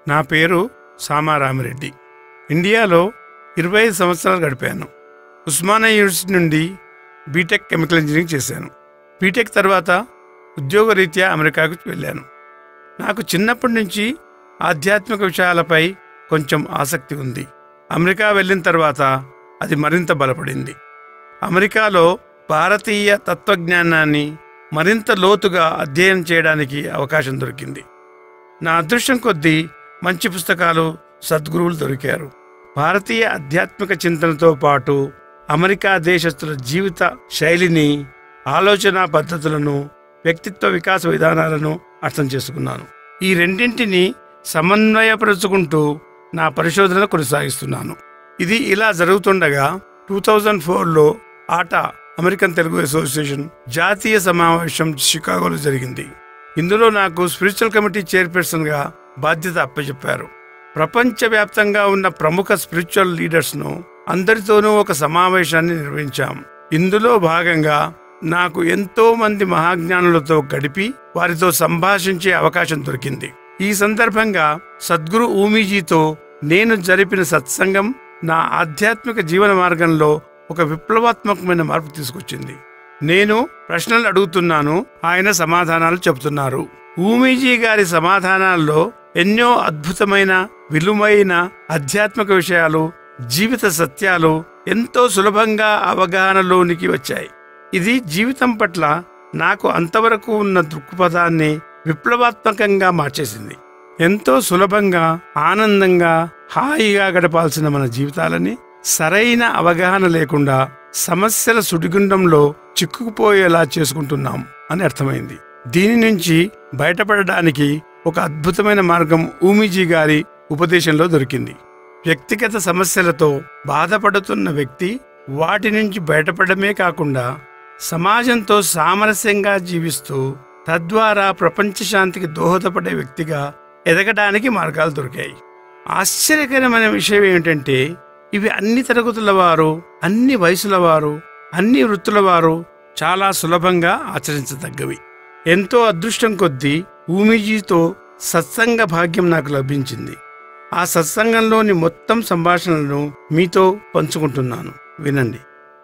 నా పేరు సామారామిరెడ్డి ఇండియాలో ఇరవై ఐదు సంవత్సరాలు గడిపాను ఉస్మానియా యూనివర్సిటీ నుండి బీటెక్ కెమికల్ ఇంజనీరింగ్ చేశాను బీటెక్ తర్వాత ఉద్యోగరీత్యా అమెరికాకు వెళ్ళాను నాకు చిన్నప్పటి నుంచి ఆధ్యాత్మిక విషయాలపై కొంచెం ఆసక్తి ఉంది అమెరికా వెళ్ళిన తర్వాత అది మరింత బలపడింది అమెరికాలో భారతీయ తత్వజ్ఞానాన్ని మరింత లోతుగా అధ్యయనం చేయడానికి అవకాశం దొరికింది నా అదృష్టం కొద్దీ మంచి పుస్తకాలు సద్గురువులు దొరికారు భారతీయ ఆధ్యాత్మిక చింతనతో పాటు అమెరికా దేశస్థుల జీవిత శైలిని ఆలోచన పద్ధతులను వ్యక్తిత్వ వికాస విధానాలను అర్థం చేసుకున్నాను ఈ రెండింటిని సమన్వయపరుచుకుంటూ నా పరిశోధన కొనసాగిస్తున్నాను ఇది ఇలా జరుగుతుండగా టూ థౌజండ్ ఫోర్లో ఆటా అమెరికన్ తెలుగు అసోసియేషన్ జాతీయ సమావేశం షికాగోలో జరిగింది ఇందులో నాకు స్పిరిచువల్ కమిటీ చైర్పర్సన్గా బాధ్యత అప్పచెప్పారు ప్రపంచవ్యాప్తంగా ఉన్న ప్రముఖ స్పిరిచువల్ లీడర్స్ను అందరితోనూ ఒక సమావేశాన్ని నిర్వహించాం ఇందులో భాగంగా నాకు ఎంతో మంది మహాజ్ఞానులతో గడిపి వారితో సంభాషించే అవకాశం దొరికింది ఈ సందర్భంగా సద్గురు ఊమీజీతో నేను జరిపిన సత్సంగం నా ఆధ్యాత్మిక జీవన మార్గంలో ఒక విప్లవాత్మకమైన మార్పు తీసుకొచ్చింది నేను ప్రశ్నలు అడుగుతున్నాను ఆయన సమాధానాలు చెబుతున్నారు ఊమీజీ గారి సమాధానాల్లో ఎన్నో అద్భుతమైన విలువైన ఆధ్యాత్మిక విషయాలు జీవిత సత్యాలు ఎంతో సులభంగా అవగాహనలోనికి వచ్చాయి ఇది జీవితం పట్ల నాకు అంతవరకు ఉన్న దృక్పథాన్ని విప్లవాత్మకంగా మార్చేసింది ఎంతో సులభంగా ఆనందంగా హాయిగా గడపాల్సిన మన జీవితాలని సరైన అవగాహన లేకుండా సమస్యల సుడిగుండంలో చిక్కుకుపోయేలా చేసుకుంటున్నాం అని అర్థమైంది దీని నుంచి బయటపడడానికి ఒక అద్భుతమైన మార్గం ఊమిజీ గారి ఉపదేశంలో దొరికింది వ్యక్తిగత సమస్యలతో బాధపడుతున్న వ్యక్తి వాటి నుంచి బయటపడమే కాకుండా సమాజంతో సామరస్యంగా జీవిస్తూ తద్వారా ప్రపంచ శాంతికి దోహదపడే వ్యక్తిగా ఎదగడానికి మార్గాలు దొరికాయి ఆశ్చర్యకరమైన విషయం ఏమిటంటే ఇవి అన్ని తరగతుల వారు అన్ని వయసుల వారు అన్ని వృత్తుల వారు చాలా సులభంగా ఆచరించదగ్గవి ఎంతో అదృష్టం కొద్దీ ఊమిజీతో సత్సంగ భాగ్యం నాకు లభించింది ఆ సత్సంగంలోని మొత్తం సంభాషణలను మీతో పంచుకుంటున్నాను వినండి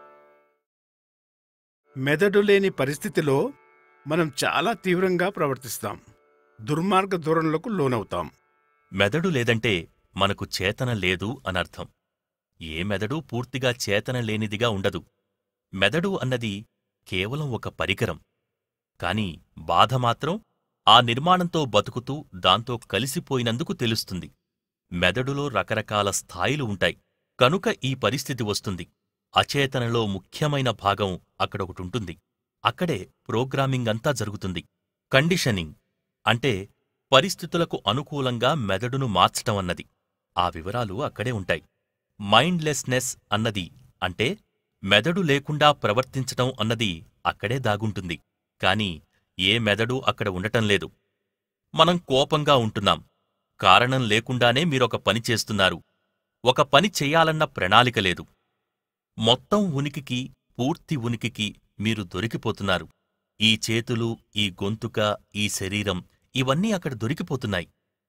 మెదడు లేని పరిస్థితిలో మనం చాలా తీవ్రంగా ప్రవర్తిస్తాం దుర్మార్గ ధోరణులకు లోనవుతాం మెదడు లేదంటే మనకు చేతన లేదు అనర్థం ఏ మెదడు పూర్తిగా చేతన లేనిదిగా ఉండదు మెదడు అన్నది కేవలం ఒక పరికరం కాని బాధ మాత్రం ఆ నిర్మాణంతో బతుకుతూ దాంతో కలిసిపోయినందుకు తెలుస్తుంది మెదడులో రకరకాల స్థాయిలు ఉంటాయి కనుక ఈ పరిస్థితి వస్తుంది అచేతనలో ముఖ్యమైన భాగం అక్కడొకటుంటుంది అక్కడే ప్రోగ్రామింగ్ అంతా జరుగుతుంది కండిషనింగ్ అంటే పరిస్థితులకు అనుకూలంగా మెదడును మార్చటం అన్నది ఆ వివరాలు అక్కడే ఉంటాయి మైండ్లెస్నెస్ అన్నది అంటే మెదడు లేకుండా ప్రవర్తించటం అన్నది అక్కడే దాగుంటుంది కాని ఏ మెదడు అక్కడ ఉండటం లేదు మనం కోపంగా ఉంటున్నాం కారణం లేకుండానే మీరొక పని చేస్తున్నారు ఒక పని చెయ్యాలన్న ప్రణాళిక లేదు మొత్తం ఉనికికి పూర్తి ఉనికికి మీరు దొరికిపోతున్నారు ఈ చేతులు ఈ గొంతుక ఈ శరీరం ఇవన్నీ అక్కడ దొరికిపోతున్నాయి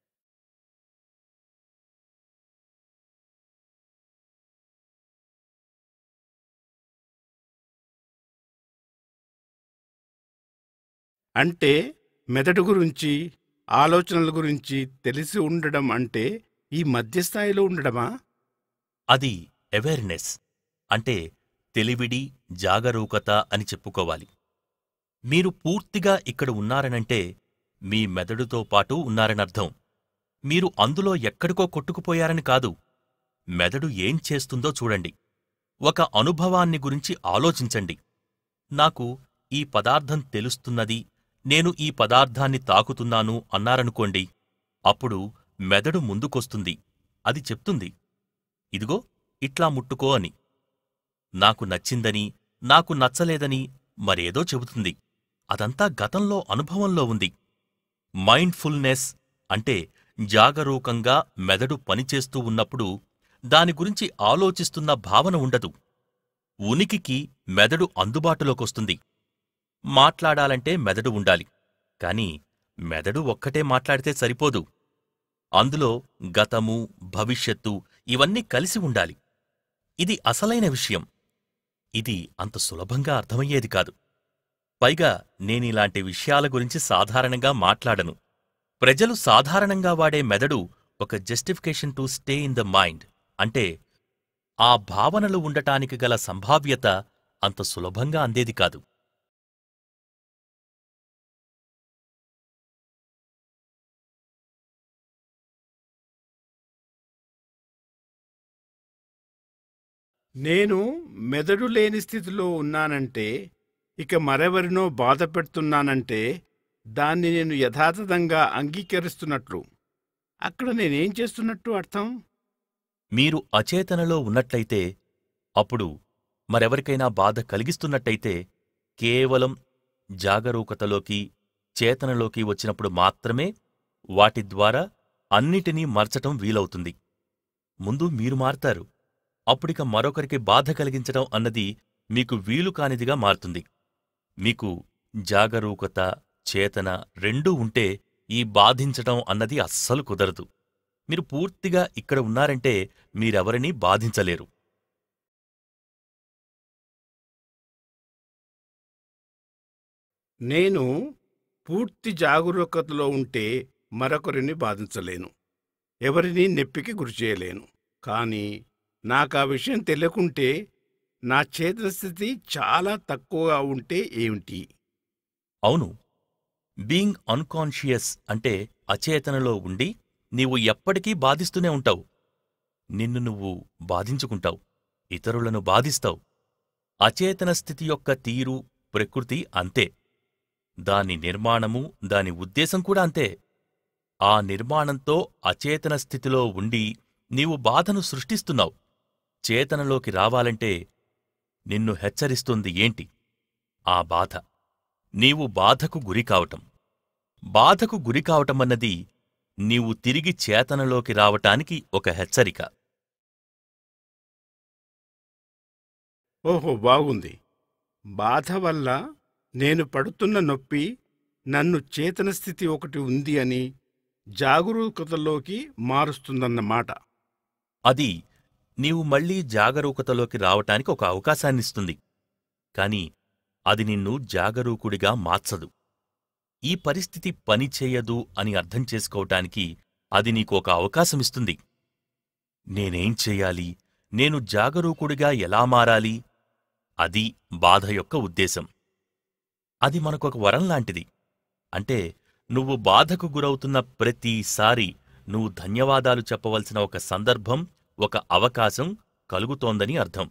అంటే మెదడు గురించి ఆలోచనల గురించి తెలిసి ఉండడం అంటే ఈ మధ్యస్థాయిలో ఉండడమా అది అవేర్నెస్ అంటే తెలివిడి జాగరూకత అని చెప్పుకోవాలి మీరు పూర్తిగా ఇక్కడ ఉన్నారనంటే మీ మెదడుతో పాటు ఉన్నారనర్థం మీరు అందులో ఎక్కడికో కొట్టుకుపోయారని కాదు మెదడు ఏం చేస్తుందో చూడండి ఒక అనుభవాన్ని గురించి ఆలోచించండి నాకు ఈ పదార్థం తెలుస్తున్నది నేను ఈ పదార్థాన్ని తాకుతున్నాను అన్నారనుకోండి అప్పుడు మెదడు ముందుకొస్తుంది అది చెప్తుంది ఇదిగో ఇట్లా ముట్టుకో అని నాకు నచ్చిందని నాకు నచ్చలేదని మరేదో చెబుతుంది అదంతా గతంలో అనుభవంలో ఉంది మైండ్ఫుల్నెస్ అంటే జాగరూకంగా మెదడు పనిచేస్తూ ఉన్నప్పుడు దాని గురించి ఆలోచిస్తున్న భావన ఉండదు ఉనికికి మెదడు అందుబాటులోకొస్తుంది మాట్లాడాలంటే మెదడు ఉండాలి కాని మెదడు ఒక్కటే మాట్లాడితే సరిపోదు అందులో గతము భవిష్యత్తు ఇవన్నీ కలిసి ఉండాలి ఇది అసలైన విషయం ఇది అంత సులభంగా అర్థమయ్యేది కాదు పైగా నేనిలాంటి విషయాల గురించి సాధారణంగా మాట్లాడను ప్రజలు సాధారణంగా వాడే మెదడు ఒక justification to stay in the mind అంటే ఆ భావనలు ఉండటానికి గల సంభావ్యత అంత సులభంగా అందేది కాదు నేను మెదడు లేని స్థితిలో ఉన్నానంటే ఇక మరెవరినో బాధ పెడుతున్నానంటే దాన్ని నేను యథాతథంగా అంగీకరిస్తున్నట్లు అక్కడ నేనేం చేస్తున్నట్టు అర్థం మీరు అచేతనలో ఉన్నట్లయితే అప్పుడు మరెవరికైనా బాధ కలిగిస్తున్నట్టయితే కేవలం జాగరూకతలోకి చేతనలోకి వచ్చినప్పుడు మాత్రమే వాటి ద్వారా అన్నిటినీ మర్చటం వీలవుతుంది ముందు మీరు మారతారు అప్పుడిక మరొకరికి బాధ కలిగించడం అన్నది మీకు వీలు కానిదిగా మారుతుంది మీకు జాగరూకత చేతన రెండూ ఉంటే ఈ బాధించటం అన్నది అస్సలు కుదరదు మీరు పూర్తిగా ఇక్కడ ఉన్నారంటే మీరెవరినీ బాధించలేరు నేను పూర్తి జాగరూకతలో ఉంటే మరొకరిని బాధించలేను ఎవరిని నెప్పికి గురిచేయలేను కానీ నాకు ఆ విషయం తెలియకుంటే నా చేతన స్థితి చాలా తక్కువగా ఉంటే ఏమిటి అవును బీయింగ్ అన్కాన్షియస్ అంటే అచేతనలో ఉండి నీవు ఎప్పటికీ బాధిస్తూనే ఉంటావు నిన్ను నువ్వు బాధించుకుంటావు ఇతరులను బాధిస్తావు అచేతన స్థితి యొక్క తీరు ప్రకృతి అంతే దాని నిర్మాణము దాని ఉద్దేశం కూడా అంతే ఆ నిర్మాణంతో అచేతన స్థితిలో ఉండి నీవు బాధను సృష్టిస్తున్నావు చేతనలోకి రావాలంటే నిన్ను హెచ్చరిస్తుంది ఏంటి ఆ బాధ నీవు బాధకు గురికావటం బాధకు గురికావటమన్నది నీవు తిరిగి చేతనలోకి రావటానికి ఒక హెచ్చరిక ఓహో బాగుంది బాధ వల్ల నేను పడుతున్న నొప్పి నన్ను చేతన స్థితి ఒకటి ఉంది అని జాగరూకతలోకి మారుస్తుందన్నమాట అది నీవు మళ్లీ జాగరూకతలోకి రావటానికి ఒక అవకాశాన్నిస్తుంది కాని అది నిన్ను జాగరూకుడిగా మార్చదు ఈ పరిస్థితి పనిచేయదు అని అర్థం చేసుకోవటానికి అది నీకు ఒక అవకాశమిస్తుంది నేనేం చెయ్యాలి నేను జాగరూకుడిగా ఎలా మారాలి అది బాధ యొక్క ఉద్దేశం అది మనకొక వరం లాంటిది అంటే నువ్వు బాధకు గురవుతున్న ప్రతిసారి నువ్వు ధన్యవాదాలు చెప్పవలసిన ఒక సందర్భం ఒక అవకాశం కలుగుతోందని అర్థం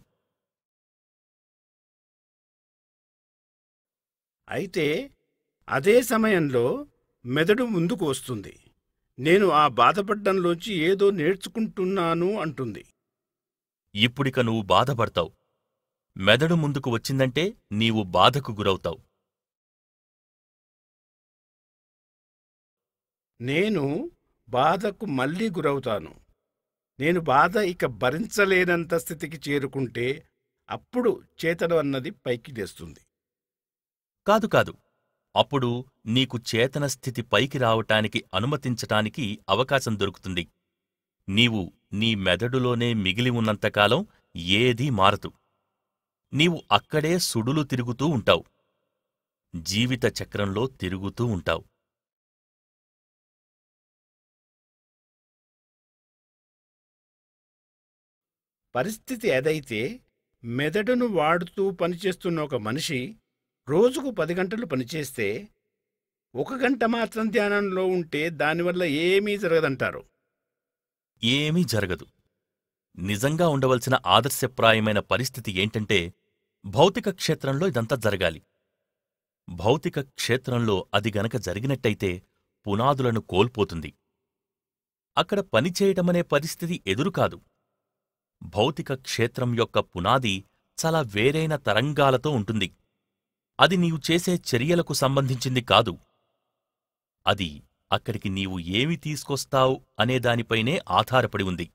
అయితే అదే సమయంలో మెదడు ముందుకు వస్తుంది నేను ఆ బాధపడ్డంలోంచి ఏదో నేర్చుకుంటున్నాను అంటుంది ఇప్పుడిక నువ్వు బాధపడతావు మెదడు ముందుకు వచ్చిందంటే నీవు బాధకు గురవుతావు నేను బాధకు మళ్ళీ గురవుతాను నేను బాధ ఇక భరించలేనంత స్థితికి చేరుకుంటే అప్పుడు చేతనం అన్నది పైకి లేస్తుంది కాదు కాదు అప్పుడు నీకు చేతన స్థితి పైకి రావటానికి అనుమతించటానికి అవకాశం దొరుకుతుంది నీవు నీ మెదడులోనే మిగిలి ఉన్నంతకాలం ఏదీ మారదు నీవు అక్కడే సుడులు తిరుగుతూ ఉంటావు జీవిత చక్రంలో తిరుగుతూ ఉంటావు పరిస్థితి ఏదైతే మెదడును వాడుతూ పనిచేస్తున్న ఒక మనిషి రోజుకు పది గంటలు పనిచేస్తే ఒక గంట మాత్రం ధ్యానంలో ఉంటే దానివల్ల ఏమీ జరగదంటారు ఏమీ జరగదు నిజంగా ఉండవలసిన ఆదర్శప్రాయమైన పరిస్థితి ఏంటంటే భౌతిక క్షేత్రంలో ఇదంతా జరగాలి భౌతిక క్షేత్రంలో అది గనక జరిగినట్టయితే పునాదులను కోల్పోతుంది అక్కడ పనిచేయటమనే పరిస్థితి ఎదురు కాదు భౌతిక క్షేత్రం యొక్క పునాది చాలా వేరైన తరంగాలతో ఉంటుంది అది నీవు చేసే చర్యలకు సంబంధించింది కాదు అది అక్కడికి నీవు ఏమి తీసుకొస్తావు అనే దానిపైనే ఆధారపడి ఉంది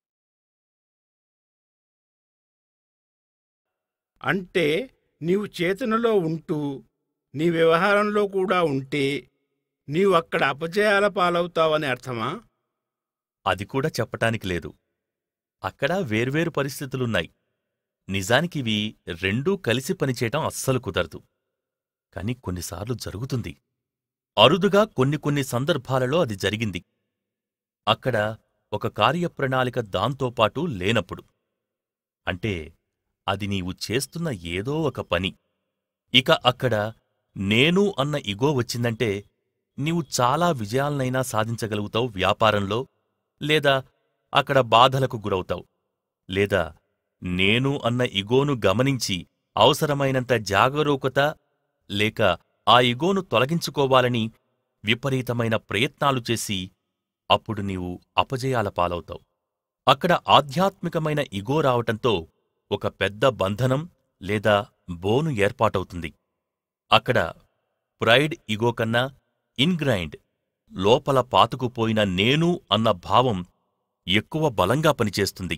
అంటే నీవు చేతనలో ఉంటూ నీ వ్యవహారంలో కూడా ఉంటే నీవు అక్కడ అపజయాల పాలవుతావని అర్థమా అది కూడా చెప్పటానికి లేదు అక్కడ వేర్వేరు పరిస్థితులున్నాయి నిజానికివి రెండూ కలిసి పనిచేయటం అస్సలు కుదరదు కాని కొన్నిసార్లు జరుగుతుంది అరుదుగా కొన్ని కొన్ని సందర్భాలలో అది జరిగింది అక్కడ ఒక కార్యప్రణాళిక దాంతోపాటు లేనప్పుడు అంటే అది నీవు చేస్తున్న ఏదో ఒక పని ఇక అక్కడ నేను అన్న ఇగో వచ్చిందంటే నీవు చాలా విజయాలనైనా సాధించగలుగుతావు వ్యాపారంలో లేదా అక్కడ బాధలకు గురవుతావు లేదా నేను అన్న ఇగోను గమనించి అవసరమైనంత జాగరూకత లేక ఆ ఇగోను తొలగించుకోవాలని విపరీతమైన ప్రయత్నాలు చేసి అప్పుడు నీవు అపజయాల పాలవుతావు అక్కడ ఆధ్యాత్మికమైన ఇగో రావటంతో ఒక పెద్ద బంధనం లేదా బోను ఏర్పాటవుతుంది అక్కడ ప్రైడ్ ఇగో కన్నా ఇన్గ్రైండ్ లోపల పాతుకుపోయిన నేను అన్న భావం ఎక్కువ బలంగా పనిచేస్తుంది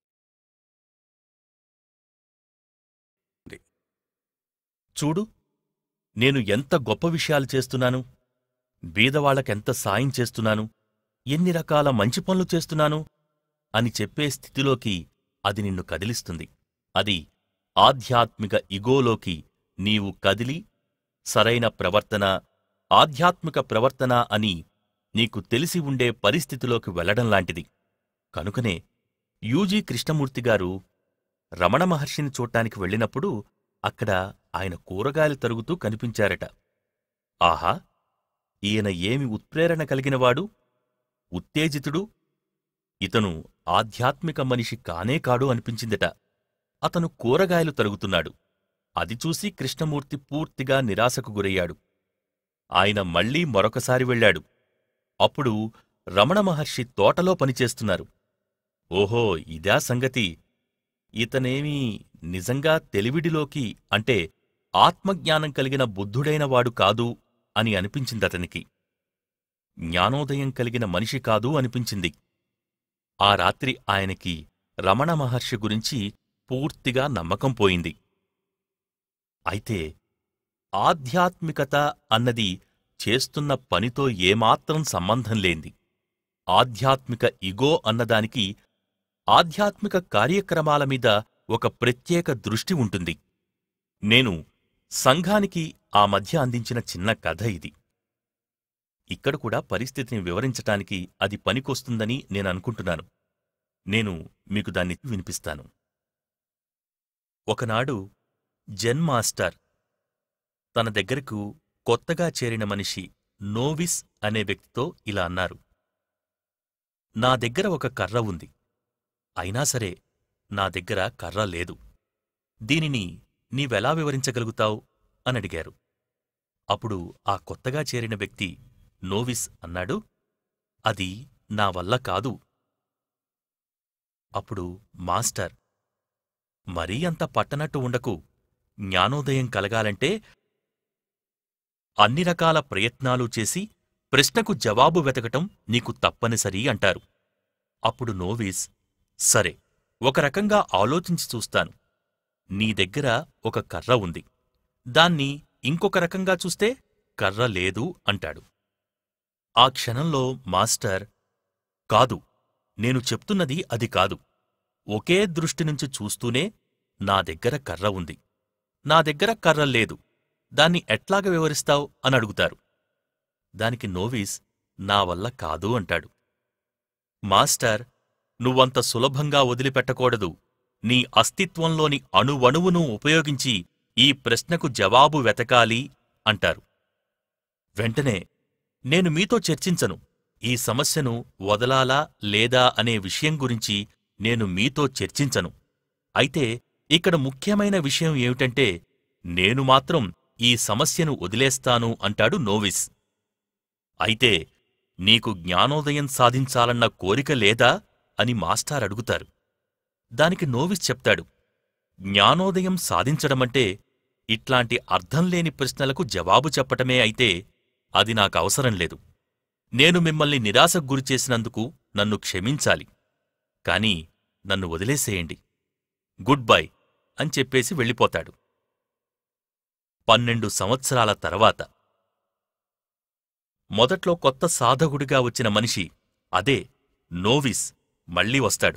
చూడు నేను ఎంత గొప్ప విషయాలు చేస్తున్నాను బీదవాళ్లకెంత సాయం చేస్తున్నాను ఎన్ని రకాల మంచి పనులు చేస్తున్నాను అని చెప్పే స్థితిలోకి అది నిన్ను కదిలిస్తుంది అది ఆధ్యాత్మిక ఇగోలోకి నీవు కదిలి సరైన ప్రవర్తన ఆధ్యాత్మిక ప్రవర్తన అని నీకు తెలిసి ఉండే పరిస్థితిలోకి వెళ్లడం లాంటిది కనుకనే యూజీ కృష్ణమూర్తిగారు రమణ మహర్షిని చూడ్డానికి వెళ్ళినప్పుడు అక్కడ ఆయన కూరగాయలు తరుగుతూ కనిపించారట ఆహా ఈయన ఏమి ఉత్ప్రేరణ కలిగినవాడు ఉత్తేజితుడు ఇతను ఆధ్యాత్మిక మనిషి కానే కాడు అనిపించిందట అతను కూరగాయలు తరుగుతున్నాడు అది చూసి కృష్ణమూర్తి పూర్తిగా నిరాశకు గురయ్యాడు ఆయన మళ్లీ మరొకసారి వెళ్ళాడు అప్పుడు రమణ మహర్షి తోటలో పనిచేస్తున్నారు ఓహో ఇదా సంగతి ఇతనేమీ నిజంగా తెలివిడిలోకి అంటే ఆత్మజ్ఞానం కలిగిన బుద్ధుడైనవాడు కాదు అని అనిపించిందతనికి జ్ఞానోదయం కలిగిన మనిషి కాదు అనిపించింది ఆ రాత్రి ఆయనకి రమణ మహర్షి గురించి పూర్తిగా నమ్మకం పోయింది అయితే ఆధ్యాత్మికత అన్నది చేస్తున్న పనితో ఏమాత్రం సంబంధం లేంది ఆధ్యాత్మిక ఇగో అన్నదానికి ఆధ్యాత్మిక కార్యక్రమాల మీద ఒక ప్రత్యేక దృష్టి ఉంటుంది నేను సంఘానికి ఆ మధ్య అందించిన చిన్న కథ ఇది ఇక్కడ కూడా పరిస్థితిని వివరించటానికి అది పనికొస్తుందని నేననుకుంటున్నాను నేను మీకు దాన్ని వినిపిస్తాను ఒకనాడు జెన్ మాస్టర్ తన దగ్గరకు కొత్తగా చేరిన మనిషి నోవిస్ అనే వ్యక్తితో ఇలా అన్నారు నా దగ్గర ఒక కర్ర ఉంది అయినా సరే నా దగ్గర కర్ర లేదు దీనిని నీవెలా వివరించగలుగుతావు అనడిగారు అప్పుడు ఆ కొత్తగా చేరిన వ్యక్తి నోవిస్ అన్నాడు అది నా వల్ల కాదు అప్పుడు మాస్టర్ మరీ అంత పట్టనట్టు ఉండకు జ్ఞానోదయం కలగాలంటే అన్ని రకాల ప్రయత్నాలు చేసి ప్రశ్నకు జవాబు వెతకటం నీకు తప్పనిసరి అంటారు అప్పుడు నోవీస్ సరే ఒక రకంగా ఆలోచించి చూస్తాను నీ దగ్గర ఒక కర్ర ఉంది దాన్ని ఇంకొక రకంగా చూస్తే కర్ర లేదు అంటాడు ఆ క్షణంలో మాస్టర్ కాదు నేను చెప్తున్నది అది కాదు ఒకే దృష్టి నుంచి చూస్తూనే నా దగ్గర కర్ర ఉంది నా దగ్గర కర్ర లేదు దాన్ని ఎట్లాగ వివరిస్తావు అని అడుగుతారు దానికి నోవీస్ నా వల్ల కాదు అంటాడు మాస్టర్ నువ్వంత సులభంగా వదిలిపెట్టకూడదు నీ అస్తిత్వంలోని అణువణువును ఉపయోగించి ఈ ప్రశ్నకు జవాబు వెతకాలి అంటారు వెంటనే నేను మీతో చర్చించను ఈ సమస్యను వదలాలా లేదా అనే విషయం గురించి నేను మీతో చర్చించను అయితే ఇక్కడ ముఖ్యమైన విషయం ఏమిటంటే నేను మాత్రం ఈ సమస్యను వదిలేస్తాను అంటాడు నోవిస్ అయితే నీకు జ్ఞానోదయం సాధించాలన్న కోరిక లేదా అని మాస్టార్ అడుగుతారు దానికి నోవిస్ చెప్తాడు జ్ఞానోదయం సాధించడమంటే ఇట్లాంటి అర్థంలేని ప్రశ్నలకు జవాబు చెప్పటమే అయితే అది నాకు అవసరం లేదు నేను మిమ్మల్ని నిరాశకు గురిచేసినందుకు నన్ను క్షమించాలి కాని నన్ను వదిలేసేయండి గుడ్ బై అని చెప్పేసి వెళ్ళిపోతాడు పన్నెండు సంవత్సరాల తర్వాత మొదట్లో కొత్త సాధకుడిగా వచ్చిన మనిషి అదే నోవిస్ మళ్ళీ వస్తాడు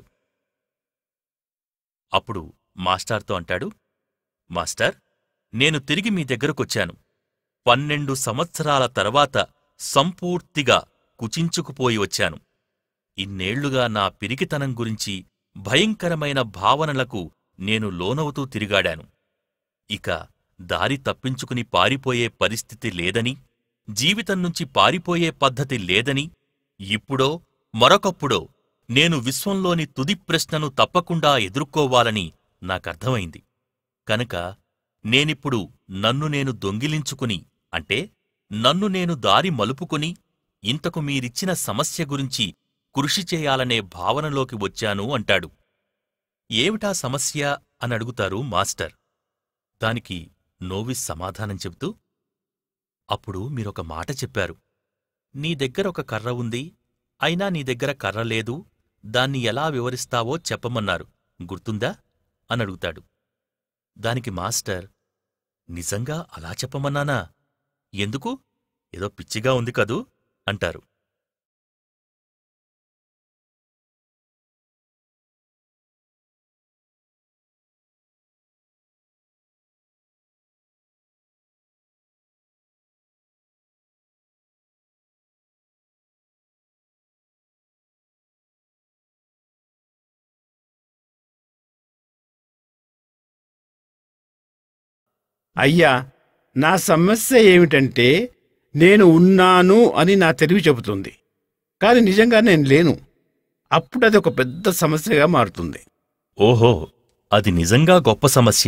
అప్పుడు మాస్టార్తో అంటాడు మాస్టర్ నేను తిరిగి మీ దగ్గరకొచ్చాను పన్నెండు సంవత్సరాల తర్వాత సంపూర్తిగా కుచించుకుపోయి వచ్చాను ఇన్నేళ్లుగా నా పిరికితనం గురించి భయంకరమైన భావనలకు నేను లోనవుతూ తిరిగాడాను ఇక దారి తప్పించుకుని పారిపోయే పరిస్థితి లేదని జీవితం నుంచి పారిపోయే పద్ధతి లేదని ఇప్పుడో మరొకప్పుడో నేను విశ్వంలోని తుది ప్రశ్నను తప్పకుండా ఎదుర్కోవాలని నాకర్థమైంది కనుక నేనిప్పుడు నన్ను నేను దొంగిలించుకుని అంటే నన్ను నేను దారి మలుపుకుని ఇంతకు మీరిచ్చిన సమస్య గురించి కృషి చేయాలనే భావనలోకి వచ్చాను అంటాడు ఏమిటా సమస్య అని అడుగుతారు మాస్టర్ దానికి నోవిస్ సమాధానం చెబుతూ అప్పుడు మీరొక మాట చెప్పారు నీ దగ్గర ఒక కర్ర ఉంది అయినా నీ దగ్గర కర్ర లేదు దాన్ని ఎలా వివరిస్తావో చెప్పమన్నారు గుర్తుందా అని అడుగుతాడు దానికి మాస్టర్ నిజంగా అలా చెప్పమన్నానా ఎందుకు ఏదో పిచ్చిగా ఉంది కదూ అంటారు అయ్యా నా సమస్య ఏమిటంటే నేను ఉన్నాను అని నా తెలివి చెబుతుంది కానీ నిజంగా నేను లేను అప్పుడు అది ఒక పెద్ద సమస్యగా మారుతుంది ఓహో అది నిజంగా గొప్ప సమస్య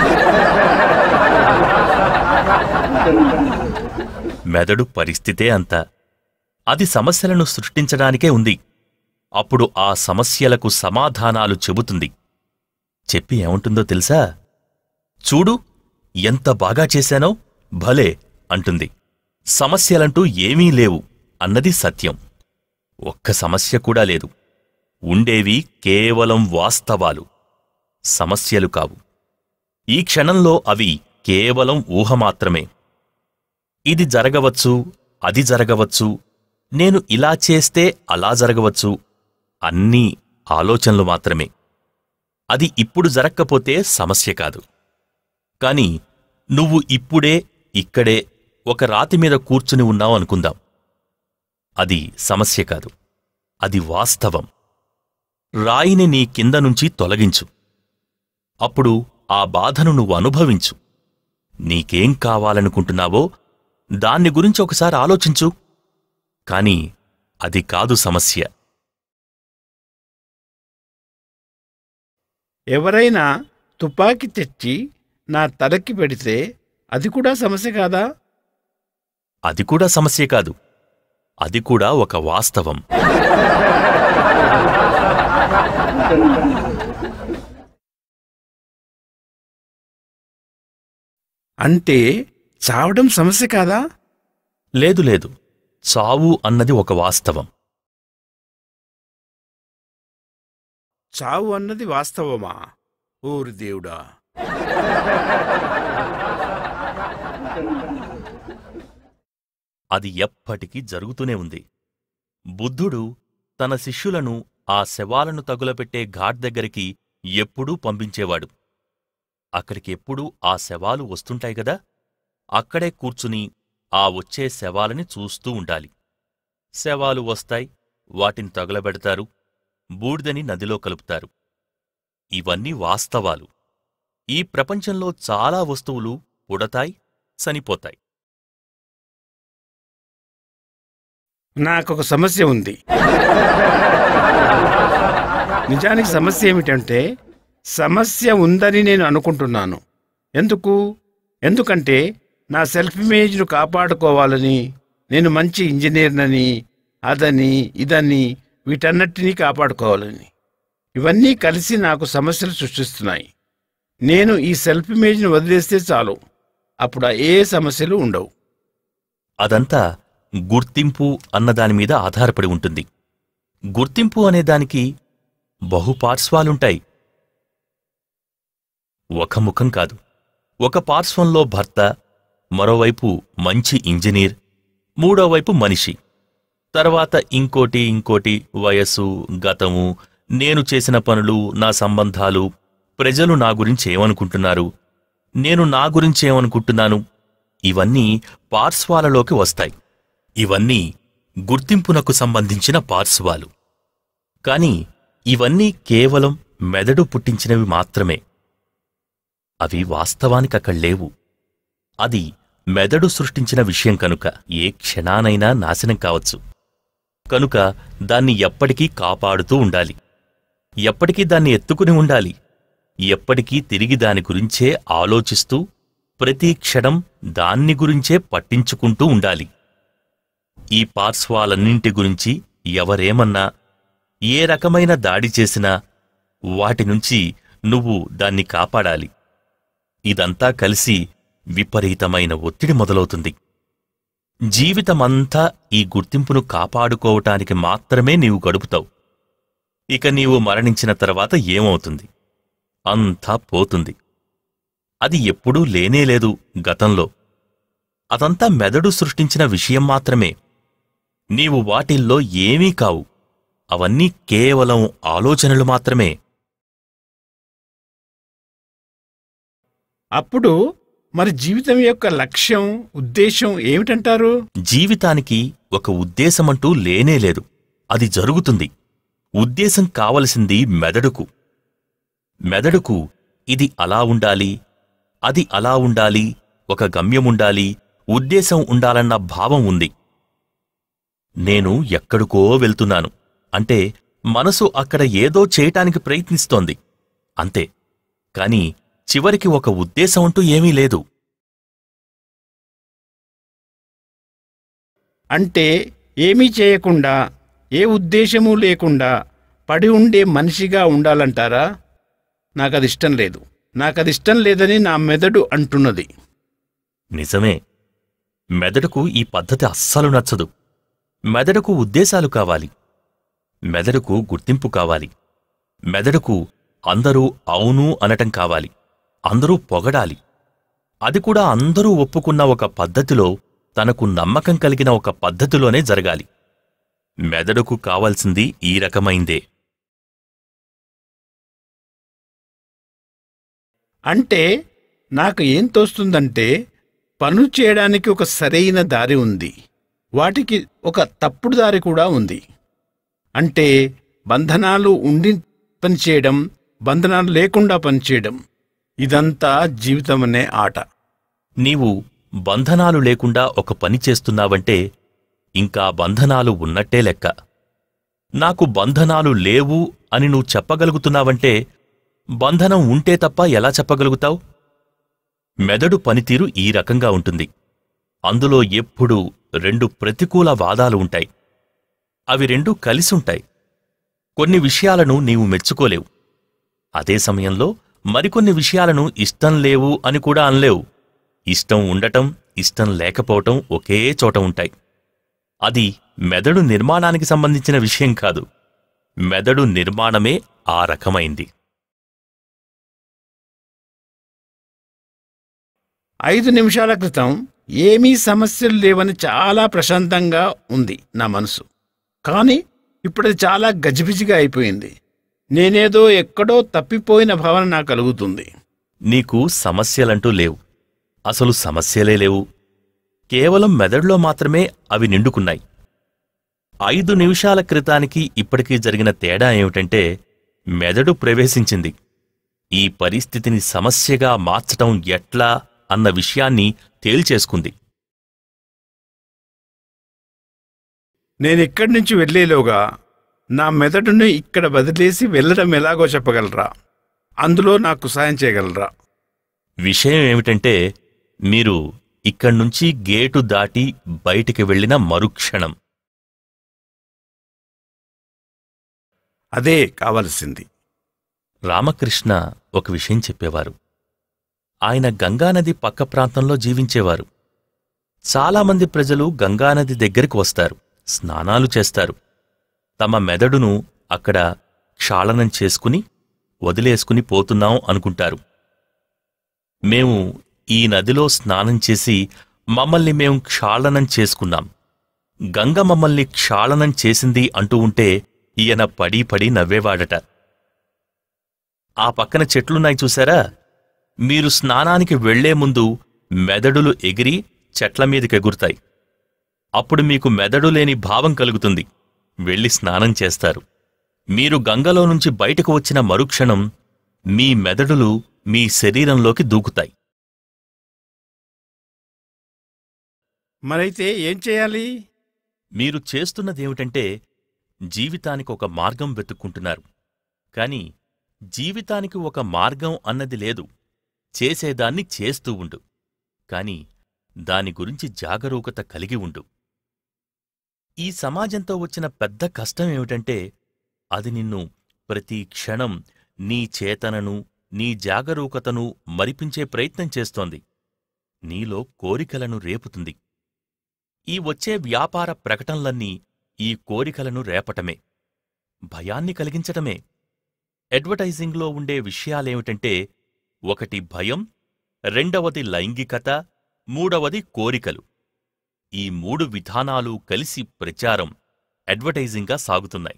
మెదడు పరిస్థితే అంత అది సమస్యలను సృష్టించడానికే ఉంది అప్పుడు ఆ సమస్యలకు సమాధానాలు చెబుతుంది చెప్పి ఏముంటుందో తెలుసా చూడు ఎంత బాగా చేశానో భలే అంటుంది సమస్యలంటూ ఏమీ లేవు అన్నది సత్యం ఒక్క సమస్య కూడా లేదు ఉండేవి కేవలం వాస్తవాలు సమస్యలు కావు ఈ క్షణంలో అవి కేవలం ఊహ మాత్రమే ఇది జరగవచ్చు అది జరగవచ్చు నేను ఇలా చేస్తే అలా జరగవచ్చు అన్నీ ఆలోచనలు మాత్రమే అది ఇప్పుడు జరక్కపోతే సమస్య కాదు కాని నువ్వు ఇప్పుడే ఇక్కడే ఒక రాతి మీద కూర్చుని ఉన్నావు అనుకుందాం అది సమస్య కాదు అది వాస్తవం రాయిని నీ కింద నుంచి తొలగించు అప్పుడు ఆ బాధను నువ్వు అనుభవించు నీకేం కావాలనుకుంటున్నావో దాన్ని గురించి ఒకసారి ఆలోచించు కాని అది కాదు సమస్య ఎవరైనా తుపాకీ తెచ్చి నా తలకి పెడితే అది కూడా సమస్య కాదా అది కూడా సమస్య కాదు అది కూడా ఒక వాస్తవం అంటే చావడం సమస్య కాదా లేదు లేదు చావు అన్నది ఒక వాస్తవం చావు అన్నది వాస్తవమా ఓరి దేవుడా అది ఎప్పటికీ జరుగుతూనే ఉంది బుద్ధుడు తన శిష్యులను ఆ శవాలను తగులపెట్టే ఘాట్ దగ్గరికి ఎప్పుడూ పంపించేవాడు అక్కడికి ఎప్పుడూ ఆ శవాలు వస్తుంటాయి గదా అక్కడే కూర్చుని ఆ వచ్చే శవాలని చూస్తూ ఉండాలి శవాలు వస్తాయి వాటిని తగులబెడతారు బూడిదని నదిలో కలుపుతారు ఇవన్నీ వాస్తవాలు ఈ ప్రపంచంలో చాలా వస్తువులు పుడతాయి చనిపోతాయి నాకొక సమస్య ఉంది నిజానికి సమస్య ఏమిటంటే సమస్య ఉందని నేను అనుకుంటున్నాను ఎందుకు ఎందుకంటే నా సెల్ఫ్ ఇమేజ్ను కాపాడుకోవాలని నేను మంచి ఇంజనీర్నని అదని ఇదని వీటన్నిటినీ కాపాడుకోవాలని ఇవన్నీ కలిసి నాకు సమస్యలు సృష్టిస్తున్నాయి నేను ఈ సెల్ఫ్ ఇమేజ్ను వదిలేస్తే చాలు అప్పుడు ఆ ఏ సమస్యలు ఉండవు అదంతా గుర్తింపు అన్నదానిమీద ఆధారపడి ఉంటుంది గుర్తింపు అనేదానికి బహుపార్శ్వాలుంటాయి ఒక ముఖం కాదు ఒక పార్శ్వంలో భర్త మరోవైపు మంచి ఇంజనీర్ మూడోవైపు మనిషి తర్వాత ఇంకోటి ఇంకోటి వయస్సు గతము నేను చేసిన పనులు నా సంబంధాలు ప్రజలు నా గురించి ఏమనుకుంటున్నారు నేను నా గురించి ఏమనుకుంటున్నాను ఇవన్నీ పార్శ్వాలలోకి వస్తాయి ఇవన్నీ గుర్తింపునకు సంబంధించిన పార్శ్వాలు కాని ఇవన్నీ కేవలం మెదడు పుట్టించినవి మాత్రమే అవి వాస్తవానికక్కడ లేవు అది మెదడు సృష్టించిన విషయం కనుక ఏ క్షణానైనా నాశనం కావచ్చు కనుక దాన్ని ఎప్పటికీ కాపాడుతూ ఉండాలి ఎప్పటికీ దాన్ని ఎత్తుకుని ఉండాలి ఎప్పటికీ తిరిగి దాని గురించే ఆలోచిస్తూ ప్రతి క్షణం దాన్ని గురించే పట్టించుకుంటూ ఉండాలి ఈ పార్శ్వాలన్నింటి గురించి ఎవరేమన్నా ఏ రకమైన దాడి చేసినా వాటి నుంచి నువ్వు దాన్ని కాపాడాలి ఇదంతా కలిసి విపరీతమైన ఒత్తిడి మొదలవుతుంది జీవితమంతా ఈ గుర్తింపును కాపాడుకోవటానికి మాత్రమే నీవు గడుపుతావు ఇక నీవు మరణించిన తర్వాత ఏమవుతుంది అంతా పోతుంది అది ఎప్పుడూ లేనేలేదు గతంలో అదంతా మెదడు సృష్టించిన విషయం మాత్రమే నీవు వాటిల్లో ఏమీ కావు అవన్నీ కేవలం ఆలోచనలు మాత్రమే అప్పుడు మరి జీవితం యొక్క లక్ష్యం ఉద్దేశం ఏమిటంటారు జీవితానికి ఒక ఉద్దేశమంటూ లేనేలేదు అది జరుగుతుంది ఉద్దేశం కావలసింది మెదడుకు మెదడుకు ఇది అలా ఉండాలి అది అలా ఉండాలి ఒక గమ్యముండాలి ఉద్దేశం ఉండాలన్న భావం ఉంది నేను ఎక్కడికో వెళ్తున్నాను అంటే మనసు అక్కడ ఏదో చేయటానికి ప్రయత్నిస్తోంది అంతే కాని చివరికి ఒక ఉద్దేశం అంటూ ఏమీ లేదు అంటే ఏమీ చేయకుండా ఏ ఉద్దేశమూ లేకుండా పడి ఉండే మనిషిగా ఉండాలంటారా నాకది ఇష్టం లేదు నాకది ఇష్టం లేదని నా మెదడు అంటున్నది నిజమే మెదడుకు ఈ పద్ధతి అస్సలు నచ్చదు మెదడుకు ఉద్దేశాలు కావాలి మెదడుకు గుర్తింపు కావాలి మెదడుకు అందరూ అవును అనటం కావాలి అందరూ పొగడాలి అది కూడా అందరూ ఒప్పుకున్న ఒక పద్ధతిలో తనకు నమ్మకం కలిగిన ఒక పద్ధతిలోనే జరగాలి మెదడుకు కావాల్సింది ఈ రకమైందే అంటే నాకు ఏం తోస్తుందంటే పనులు చేయడానికి ఒక సరైన దారి ఉంది వాటికి ఒక తప్పుడు దారి కూడా ఉంది అంటే బంధనాలు ఉండి పనిచేయడం బంధనాలు లేకుండా పనిచేయడం ఇదంతా జీవితం అనే ఆట నీవు బంధనాలు లేకుండా ఒక పని చేస్తున్నావంటే ఇంకా బంధనాలు ఉన్నట్టే లెక్క నాకు బంధనాలు లేవు అని నువ్వు చెప్పగలుగుతున్నావంటే బంధనం ఉంటే తప్ప ఎలా చెప్పగలుగుతావు మెదడు పనితీరు ఈ రకంగా ఉంటుంది అందులో ఎప్పుడూ రెండు ప్రతికూల వాదాలు ఉంటాయి అవి రెండూ కలిసుంటాయి కొన్ని విషయాలను నీవు మెచ్చుకోలేవు అదే సమయంలో మరికొన్ని విషయాలను ఇష్టం లేవు అని కూడా అనలేవు ఇష్టం ఉండటం ఇష్టం లేకపోవటం ఒకే చోట ఉంటాయి అది మెదడు నిర్మాణానికి సంబంధించిన విషయం కాదు మెదడు నిర్మాణమే ఆ రకమైంది ఐదు నిమిషాల క్రితం ఏమీ సమస్యలు లేవని చాలా ప్రశాంతంగా ఉంది నా మనసు కానీ ఇప్పుడు అది చాలా గజిబిజిగా అయిపోయింది నేనేదో ఎక్కడో తప్పిపోయిన భావన నాకు కలుగుతుంది నీకు సమస్యలంటూ లేవు అసలు సమస్యలే లేవు కేవలం మెదడులో మాత్రమే అవి నిండుకున్నాయి ఐదు నిమిషాల క్రితానికి ఇప్పటికీ జరిగిన తేడా ఏమిటంటే మెదడు ప్రవేశించింది ఈ పరిస్థితిని సమస్యగా మార్చటం ఎట్లా అన్న విషయాన్ని తేల్చేసుకుంది నేను ఇక్కడి నుంచి వెళ్ళేలోగా నా మెదడుని ఇక్కడ వదిలేసి వెళ్ళడం ఎలాగో చెప్పగలరా అందులో నాకు సాయం చేయగలరా విషయం ఏమిటంటే మీరు ఇక్కడ్నుంచి గేటు దాటి బయటికి వెళ్ళిన మరుక్షణం అదే కావలసింది రామకృష్ణ ఒక విషయం చెప్పేవారు ఆయన గంగానది పక్క ప్రాంతంలో జీవించేవారు చాలామంది ప్రజలు గంగానది దగ్గరికి వస్తారు స్నానాలు చేస్తారు తమ మెదడును అక్కడ క్షాళనం చేసుకుని వదిలేసుకుని పోతున్నాం అనుకుంటారు మేము ఈ నదిలో స్నానం చేసి మమ్మల్ని మేం క్షాళనం చేసుకున్నాం గంగ మమ్మల్ని క్షాళనం చేసింది అంటూ ఉంటే ఈయన పడి పడి నవ్వేవాడట ఆ పక్కన చెట్లున్నాయి చూశారా మీరు స్నానానికి వెళ్లే ముందు మెదడులు ఎగిరి చెట్ల మీదకెగురుతాయి అప్పుడు మీకు మెదడు లేని భావం కలుగుతుంది వెళ్ళి స్నానం చేస్తారు మీరు గంగలో నుంచి బయటకు వచ్చిన మరుక్షణం మీ మెదడులు మీ శరీరంలోకి దూకుతాయి మరైతే ఏం చేయాలి మీరు చేస్తున్నదేమిటంటే జీవితానికి ఒక మార్గం వెతుక్కుంటున్నారు కాని జీవితానికి ఒక మార్గం అన్నది లేదు చేసేదాన్ని చేస్తూ ఉండు కాని దాని గురించి జాగరూకత కలిగి ఉండు ఈ సమాజంతో వచ్చిన పెద్ద కష్టం ఏమిటంటే అది నిన్ను ప్రతి క్షణం నీ చేతనను నీ జాగరూకతను మరిపించే ప్రయత్నం చేస్తోంది నీలో కోరికలను రేపుతుంది ఈ వచ్చే వ్యాపార ప్రకటనలన్నీ ఈ కోరికలను రేపటమే భయాన్ని కలిగించటమే అడ్వర్టైజింగ్లో ఉండే విషయాలేమిటంటే ఒకటి భయం రెండవది లైంగికత మూడవది కోరికలు ఈ మూడు విధానాలు కలిసి ప్రచారం అడ్వర్టైజింగ్గా సాగుతున్నాయి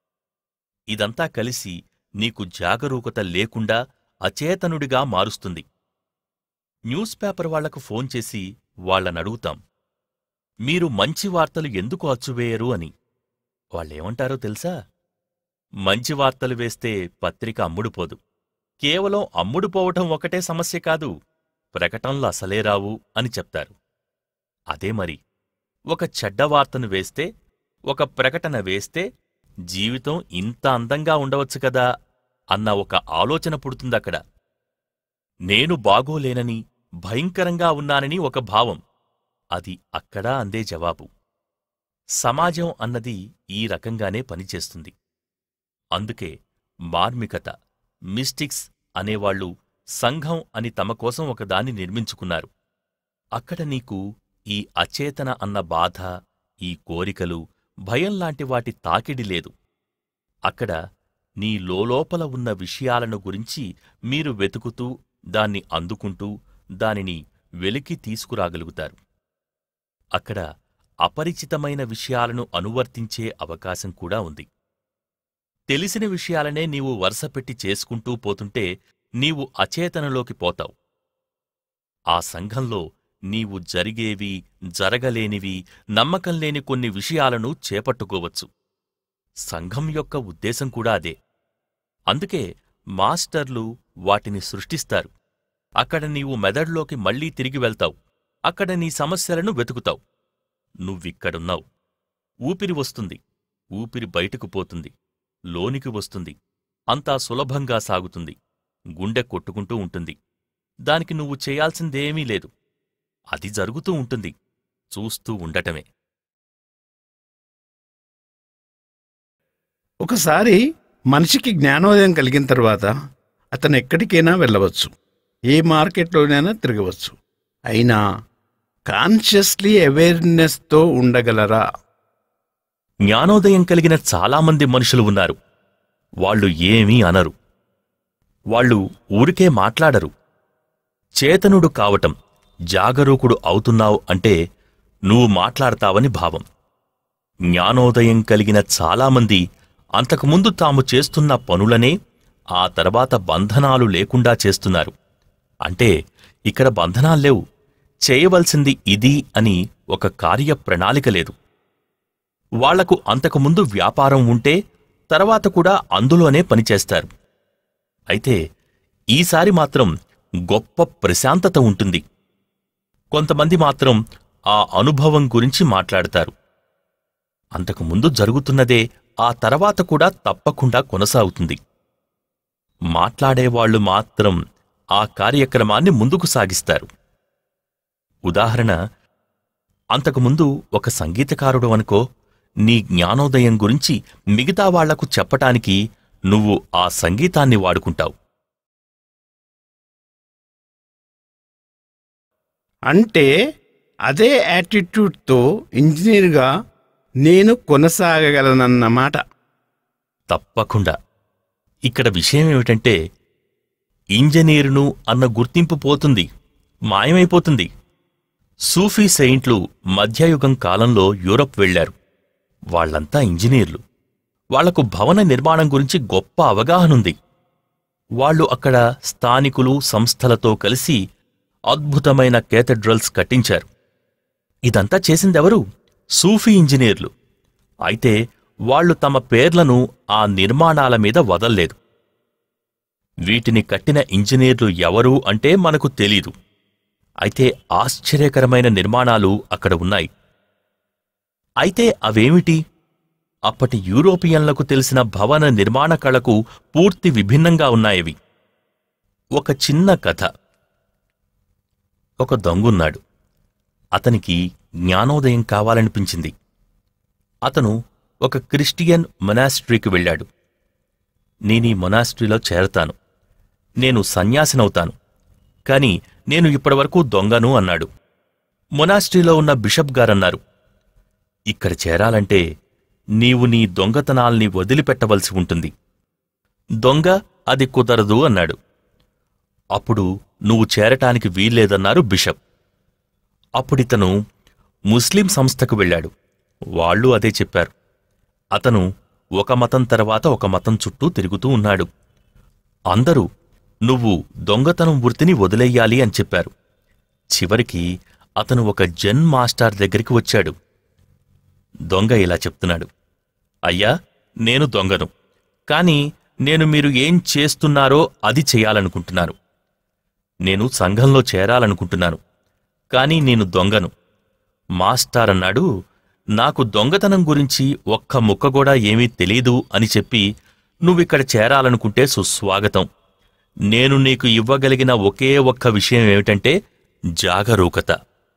ఇదంతా కలిసి నీకు జాగరూకత లేకుండా అచేతనుడిగా మారుస్తుంది న్యూస్ పేపర్ వాళ్లకు ఫోన్ చేసి వాళ్ళనడుగుతాం మీరు మంచి వార్తలు ఎందుకు అచ్చువేయరు అని వాళ్ళేమంటారో తెలుసా మంచి వార్తలు వేస్తే పత్రిక అమ్ముడుపోదు కేవలం అమ్ముడుపోవటం ఒకటే సమస్య కాదు ప్రకటనలు అసలే రావు అని చెప్తారు అదే మరి ఒక చెడ్డ వార్తను వేస్తే ఒక ప్రకటన వేస్తే జీవితం ఇంత అందంగా ఉండవచ్చు కదా అన్న ఒక ఆలోచన పుడుతుందక్కడ నేను బాగోలేనని భయంకరంగా ఉన్నానని ఒక భావం అది అక్కడా అందే జవాబు సమాజం అన్నది ఈ రకంగానే పనిచేస్తుంది అందుకే మార్మికత మిస్టిక్స్ అనేవాళ్లు సంఘం అని తమ కోసం ఒకదాన్ని నిర్మించుకున్నారు అక్కడ నీకు ఈ అచేతన అన్న బాధ ఈ కోరికలు భయంలాంటి వాటి తాకిడి లేదు అక్కడ నీ లోలోపల ఉన్న విషయాలను గురించి మీరు వెతుకుతూ దాన్ని అందుకుంటూ దానిని వెలికి తీసుకురాగలుగుతారు అక్కడ అపరిచితమైన విషయాలను అనువర్తించే అవకాశం కూడా ఉంది తెలిసిన విషయాలనే నీవు వరుసపెట్టి చేసుకుంటూ పోతుంటే నీవు అచేతనలోకి పోతావు ఆ సంఘంలో నీవు జరిగేవి జరగలేనివి నమ్మకం లేని కొన్ని విషయాలను చేపట్టుకోవచ్చు సంఘం యొక్క ఉద్దేశం కూడా అదే అందుకే మాస్టర్లు వాటిని సృష్టిస్తారు అక్కడ నీవు మెదడులోకి మళ్లీ తిరిగి వెళ్తావు అక్కడ నీ సమస్యలను వెతుకుతావు నువ్విక్కడున్నావు ఊపిరి వస్తుంది ఊపిరి బయటకు పోతుంది లోనికి వస్తుంది అంతా సులభంగా సాగుతుంది గుండె కొట్టుకుంటూ ఉంటుంది దానికి నువ్వు చేయాల్సిందేమీ లేదు అది జరుగుతూ ఉంటుంది చూస్తూ ఉండటమే ఒకసారి మనిషికి జ్ఞానోదయం కలిగిన తర్వాత అతను ఎక్కడికైనా వెళ్ళవచ్చు ఏ మార్కెట్లోనైనా తిరగవచ్చు అయినా కాన్షియస్లీ అవేర్నెస్తో ఉండగలరా జ్ఞానోదయం కలిగిన చాలామంది మనుషులు ఉన్నారు వాళ్ళు ఏమీ అనరు వాళ్ళు ఊరికే మాట్లాడరు చేతనుడు కావటం జాగరూకుడు అవుతున్నావు అంటే నువ్వు మాట్లాడతావని భావం జ్ఞానోదయం కలిగిన చాలామంది అంతకుముందు తాము చేస్తున్న పనులనే ఆ తర్వాత బంధనాలు లేకుండా చేస్తున్నారు అంటే ఇక్కడ బంధనాల్లేవు చేయవలసింది ఇది అని ఒక కార్యప్రణాళిక లేదు వాళ్లకు అంతకుముందు వ్యాపారం ఉంటే తర్వాత కూడా అందులోనే పనిచేస్తారు అయితే ఈసారి మాత్రం గొప్ప ప్రశాంతత ఉంటుంది కొంతమంది మాత్రం ఆ అనుభవం గురించి మాట్లాడతారు అంతకుముందు జరుగుతున్నదే ఆ తర్వాత కూడా తప్పకుండా కొనసాగుతుంది మాట్లాడేవాళ్లు మాత్రం ఆ కార్యక్రమాన్ని ముందుకు సాగిస్తారు ఉదాహరణ అంతకుముందు ఒక సంగీతకారుడు అనుకో నీ జ్ఞానోదయం గురించి మిగతా వాళ్లకు చెప్పటానికి నువ్వు ఆ సంగీతాన్ని వాడుకుంటావు అంటే అదే యాటిట్యూడ్తో ఇంజనీర్గా నేను కొనసాగగలనన్నమాట తప్పకుండా ఇక్కడ విషయమేమిటంటే ఇంజనీరును అన్న గుర్తింపు పోతుంది మాయమైపోతుంది సూఫీ సెయింట్లు మధ్యయుగం కాలంలో యూరప్ వెళ్లారు వాళ్ళంతా ఇంజనీర్లు వాళ్లకు భవన నిర్మాణం గురించి గొప్ప అవగాహనుంది వాళ్ళు అక్కడ స్థానికులు సంస్థలతో కలిసి అద్భుతమైన కేథడ్రల్స్ కట్టించారు ఇదంతా చేసిందెవరు సూఫీ ఇంజనీర్లు అయితే వాళ్ళు తమ పేర్లను ఆ నిర్మాణాల మీద వదల్లేదు వీటిని కట్టిన ఇంజనీర్లు ఎవరు అంటే మనకు తెలీదు అయితే ఆశ్చర్యకరమైన నిర్మాణాలు అక్కడ ఉన్నాయి అయితే అవేమిటి అప్పటి యూరోపియన్లకు తెలిసిన భవన నిర్మాణ కళకు పూర్తి విభిన్నంగా ఉన్నాయవి ఒక చిన్న కథ ఒక దొంగున్నాడు అతనికి జ్ఞానోదయం కావాలనిపించింది అతను ఒక క్రిస్టియన్ మొనాస్ట్రీకి వెళ్ళాడు నేనీ మొనాస్ట్రీలో చేరతాను నేను సన్యాసినవుతాను కాని నేను ఇప్పటివరకు దొంగను అన్నాడు మొనాస్ట్రీలో ఉన్న బిషప్ గారన్నారు ఇక్కడ చేరాలంటే నీవు నీ దొంగతనాల్ని వదిలిపెట్టవలసి ఉంటుంది దొంగ అది కుదరదు అన్నాడు అప్పుడు నువ్వు చేరటానికి వీల్లేదన్నారు బిషప్ అప్పుడితను ముస్లిం సంస్థకు వెళ్ళాడు వాళ్ళు అదే చెప్పారు అతను ఒక మతం తర్వాత ఒక మతం చుట్టూ తిరుగుతూ ఉన్నాడు అందరూ నువ్వు దొంగతనం వృత్తిని వదిలేయాలి అని చెప్పారు చివరికి అతను ఒక జెన్ మాస్టర్ దగ్గరికి వచ్చాడు దొంగ ఇలా చెప్తున్నాడు అయ్యా నేను దొంగను కాని నేను మీరు ఏం చేస్తున్నారో అది చెయ్యాలనుకుంటున్నాను నేను సంఘంలో చేరాలనుకుంటున్నాను కాని నేను దొంగను మాస్టార్ అన్నాడు నాకు దొంగతనం గురించి ఒక్క ముక్క కూడా ఏమీ తెలీదు అని చెప్పి నువ్విక్కడ చేరాలనుకుంటే సుస్వాగతం నేను నీకు ఇవ్వగలిగిన ఒకే ఒక్క విషయం ఏమిటంటే జాగరూకత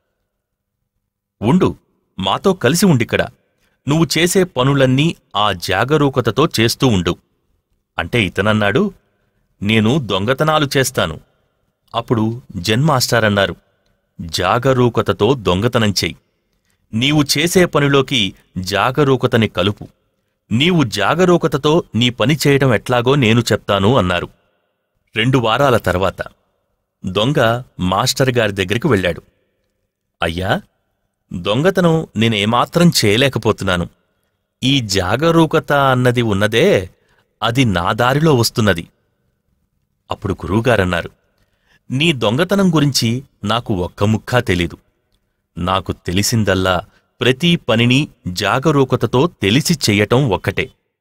ఉండు మాతో కలిసి ఉండిక్కడ నువ్వు చేసే పనులన్నీ ఆ జాగరూకతతో చేస్తూ ఉండు అంటే ఇతనన్నాడు నేను దొంగతనాలు చేస్తాను అప్పుడు జన్మాస్టార్ అన్నారు జాగరూకతతో దొంగతనం చెయ్యి నీవు చేసే పనిలోకి జాగరూకతని కలుపు నీవు జాగరూకతతో నీ పని చేయడం ఎట్లాగో నేను చెప్తాను అన్నారు రెండు వారాల తర్వాత దొంగ మాస్టర్ గారి దగ్గరికి వెళ్ళాడు అయ్యా దొంగతనం నేనేమాత్రం చేయలేకపోతున్నాను ఈ జాగరూకత అన్నది ఉన్నదే అది నా దారిలో వస్తున్నది అప్పుడు గురువుగారన్నారు నీ దొంగతనం గురించి నాకు ఒక్క ముక్కా తెలీదు నాకు తెలిసిందల్లా ప్రతి పనిని జాగరూకతతో తెలిసి చెయ్యటం ఒక్కటే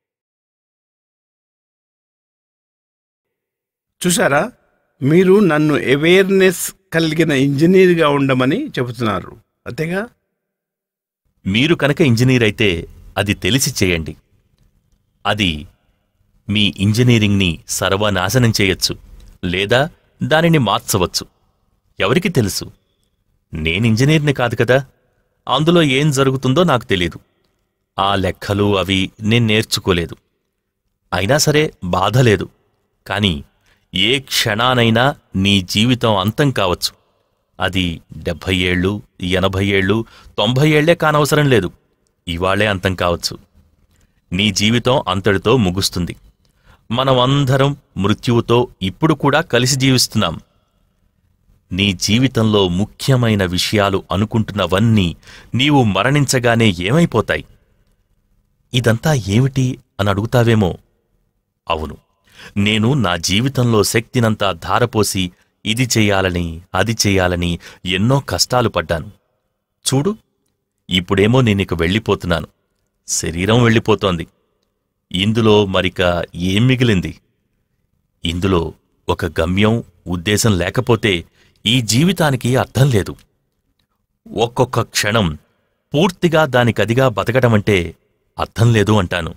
చూశారా మీరు నన్ను అవేర్నెస్ కలిగిన ఇంజనీర్గా ఉండమని చెబుతున్నారు అంతేగా మీరు కనుక ఇంజనీర్ అయితే అది తెలిసి చేయండి అది మీ ఇంజనీరింగ్ని సర్వనాశనం చేయొచ్చు లేదా దానిని మార్చవచ్చు ఎవరికి తెలుసు నేను ఇంజనీర్ని కాదు కదా అందులో ఏం జరుగుతుందో నాకు తెలీదు ఆ లెక్కలు అవి నేను నేర్చుకోలేదు అయినా సరే బాధ లేదు కాని ఏ క్షణానైనా నీ జీవితం అంతం కావచ్చు అది డెబ్భై ఏళ్ళు ఎనభై ఏళ్ళు తొంభై ఏళ్లే కానవసరం లేదు ఇవాళే అంతం కావచ్చు నీ జీవితం అంతటితో ముగుస్తుంది మనమందరం మృత్యువుతో ఇప్పుడు కూడా కలిసి జీవిస్తున్నాం నీ జీవితంలో ముఖ్యమైన విషయాలు అనుకుంటున్నవన్నీ నీవు మరణించగానే ఏమైపోతాయి ఇదంతా ఏమిటి అని అడుగుతావేమో అవును నేను నా జీవితంలో శక్తినంతా ధారపోసి ఇది చెయ్యాలని అది చెయ్యాలని ఎన్నో కష్టాలు పడ్డాను చూడు ఇప్పుడేమో నేనిక వెళ్ళిపోతున్నాను శరీరం వెళ్ళిపోతోంది ఇందులో మరిక ఏం మిగిలింది ఇందులో ఒక గమ్యం ఉద్దేశం లేకపోతే ఈ జీవితానికి అర్థం లేదు ఒక్కొక్క క్షణం పూర్తిగా దానికదిగా బతకటమంటే అర్థం లేదు అంటాను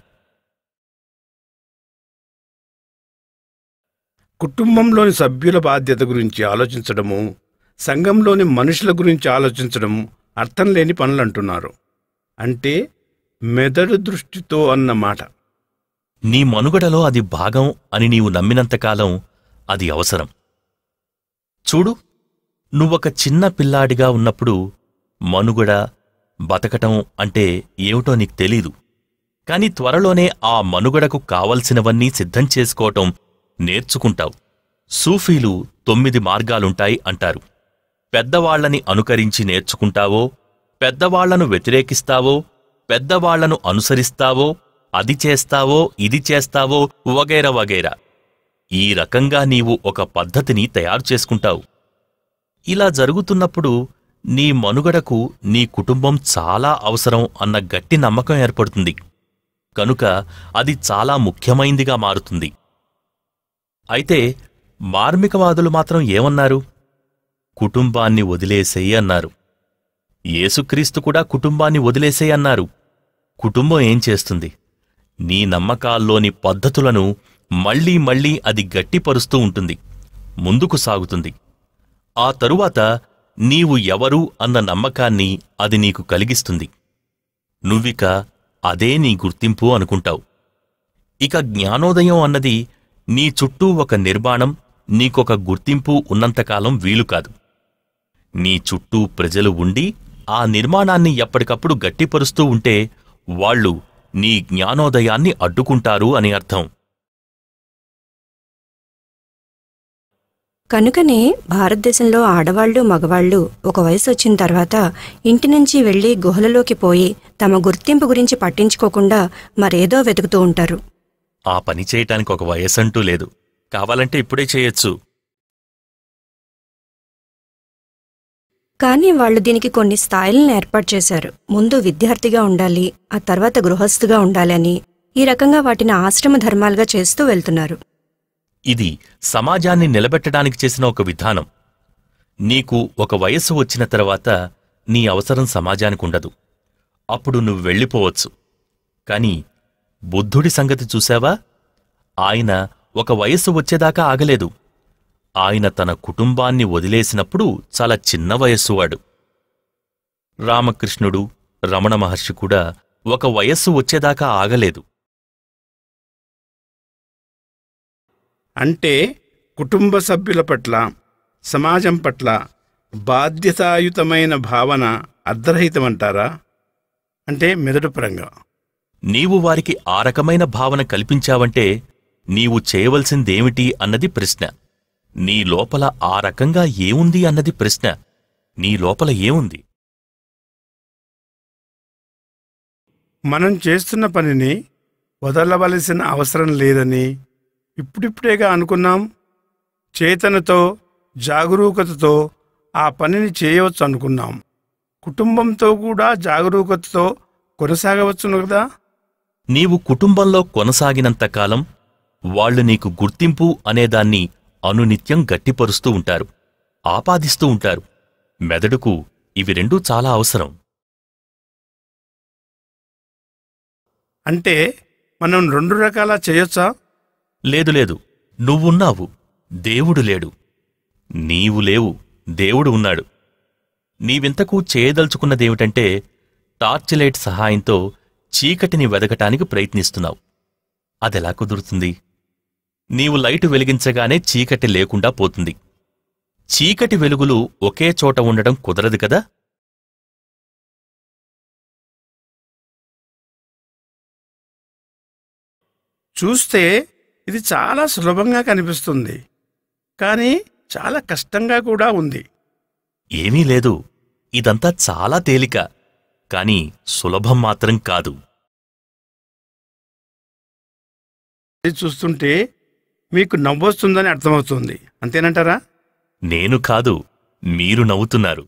కుటుంబంలోని సభ్యుల బాధ్యత గురించి ఆలోచించడము సంఘంలోని మనుషుల గురించి ఆలోచించడం అర్థం లేని పనులు అంటున్నారు అంటే మెదడు దృష్టితో అన్నమాట నీ మనుగడలో అది భాగం అని నీవు నమ్మినంతకాలం అది అవసరం చూడు నువ్వొక చిన్న పిల్లాడిగా ఉన్నప్పుడు మనుగడ బతకటం అంటే ఏమిటో నీకు తెలీదు కాని త్వరలోనే ఆ మనుగడకు కావలసినవన్నీ సిద్ధం చేసుకోవటం నేర్చుకుంటావు సూఫీలు తొమ్మిది మార్గాలుంటాయి అంటారు పెద్దవాళ్లని అనుకరించి నేర్చుకుంటావో పెద్దవాళ్లను వ్యతిరేకిస్తావో పెద్దవాళ్లను అనుసరిస్తావో అది చేస్తావో ఇది చేస్తావో వగైరా వగైరా ఈ రకంగా నీవు ఒక పద్ధతిని తయారు చేసుకుంటావు ఇలా జరుగుతున్నప్పుడు నీ మనుగడకు నీ కుటుంబం చాలా అవసరం అన్న గట్టి నమ్మకం ఏర్పడుతుంది కనుక అది చాలా ముఖ్యమైందిగా మారుతుంది అయితే మార్మికవాదులు మాత్రం ఏమన్నారు కుటుంబాన్ని వదిలేసేయి అన్నారు యేసుక్రీస్తు కూడా కుటుంబాన్ని వదిలేసేయి అన్నారు కుటుంబం ఏం చేస్తుంది నీ నమ్మకాల్లోని పద్ధతులను మళ్లీ మళ్లీ అది గట్టిపరుస్తూ ఉంటుంది ముందుకు సాగుతుంది ఆ తరువాత నీవు ఎవరు అన్న నమ్మకాన్ని అది నీకు కలిగిస్తుంది నువ్విక అదే నీ గుర్తింపు అనుకుంటావు ఇక జ్ఞానోదయం అన్నది నీ చుట్టూ ఒక నిర్మాణం నీకొక గుర్తింపు ఉన్నంతకాలం వీలు కాదు నీ చుట్టూ ప్రజలు ఉండి ఆ నిర్మాణాన్ని ఎప్పటికప్పుడు గట్టిపరుస్తూ ఉంటే వాళ్ళు నీ జ్ఞానోదయాన్ని అడ్డుకుంటారు అని అర్థం కనుకనే భారతదేశంలో ఆడవాళ్లు మగవాళ్లు ఒక వయసు వచ్చిన తర్వాత ఇంటి నుంచి వెళ్లి గుహలలోకి పోయి తమ గుర్తింపు గురించి పట్టించుకోకుండా మరేదో వెతుకుతూ ఉంటారు ఆ పని చేయటానికి ఒక వయసంటూ లేదు కావాలంటే ఇప్పుడే చేయొచ్చు కానీ వాళ్ళు దీనికి కొన్ని స్థాయిలను ఏర్పాటు చేశారు ముందు విద్యార్థిగా ఉండాలి ఆ తర్వాత గృహస్థుగా ఉండాలి అని ఈ రకంగా వాటిని ఆశ్రమ ధర్మాలుగా చేస్తూ వెళ్తున్నారు ఇది సమాజాన్ని నిలబెట్టడానికి చేసిన ఒక విధానం నీకు ఒక వయస్సు వచ్చిన తర్వాత నీ అవసరం సమాజానికుండదు అప్పుడు నువ్వు వెళ్ళిపోవచ్చు కాని బుద్ధుడి సంగతి చూశావా ఆయన ఒక వయస్సు వచ్చేదాకా ఆగలేదు ఆయన తన కుటుంబాన్ని వదిలేసినప్పుడు చాలా చిన్న వయస్సువాడు రామకృష్ణుడు రమణ మహర్షి కూడా ఒక వయస్సు వచ్చేదాకా ఆగలేదు అంటే కుటుంబ సభ్యుల పట్ల సమాజం పట్ల బాధ్యతాయుతమైన భావన అర్ధరహితమంటారా అంటే మెదడు పరంగా నీవు వారికి ఆ రకమైన భావన కల్పించావంటే నీవు చేయవలసిందేమిటి అన్నది ప్రశ్న నీ లోపల ఆ రకంగా ఏముంది అన్నది ప్రశ్న నీ లోపల ఏముంది మనం చేస్తున్న పనిని వదలవలసిన అవసరం లేదని ఇప్పుడిప్పుడేగా అనుకున్నాం చేతనతో జాగరూకతతో ఆ పనిని చేయవచ్చు అనుకున్నాం కుటుంబంతో కూడా జాగరూకతతో కొనసాగవచ్చును కదా నీవు కుటుంబంలో కొనసాగినంతకాలం వాళ్ళు నీకు గుర్తింపు అనేదాన్ని అనునిత్యం గట్టిపరుస్తూ ఉంటారు ఆపాదిస్తూ ఉంటారు మెదడుకు ఇవి రెండూ చాలా అవసరం అంటే మనం రెండు రకాలా చేయొచ్చా లేదు లేదు నువ్వున్నావు దేవుడు లేడు నీవు లేవు దేవుడు ఉన్నాడు నీవింతకు చేయదలుచుకున్నదేమిటంటే టార్చ్ లైట్ సహాయంతో చీకటిని వెదకటానికి ప్రయత్నిస్తున్నావు అదెలా కుదురుతుంది నీవు లైటు వెలిగించగానే చీకటి లేకుండా పోతుంది చీకటి వెలుగులు ఒకే చోట ఉండడం కుదరదు కదా చూస్తే ఇది చాలా సులభంగా కనిపిస్తుంది కానీ చాలా కష్టంగా కూడా ఉంది ఏమీ లేదు ఇదంతా చాలా తేలిక కాని సులభం మాత్రం కాదు ఇది చూస్తుంటే మీకు నవ్వొస్తుందని అర్థమవుతుంది అంతేనంటారా నేను కాదు మీరు నవ్వుతున్నారు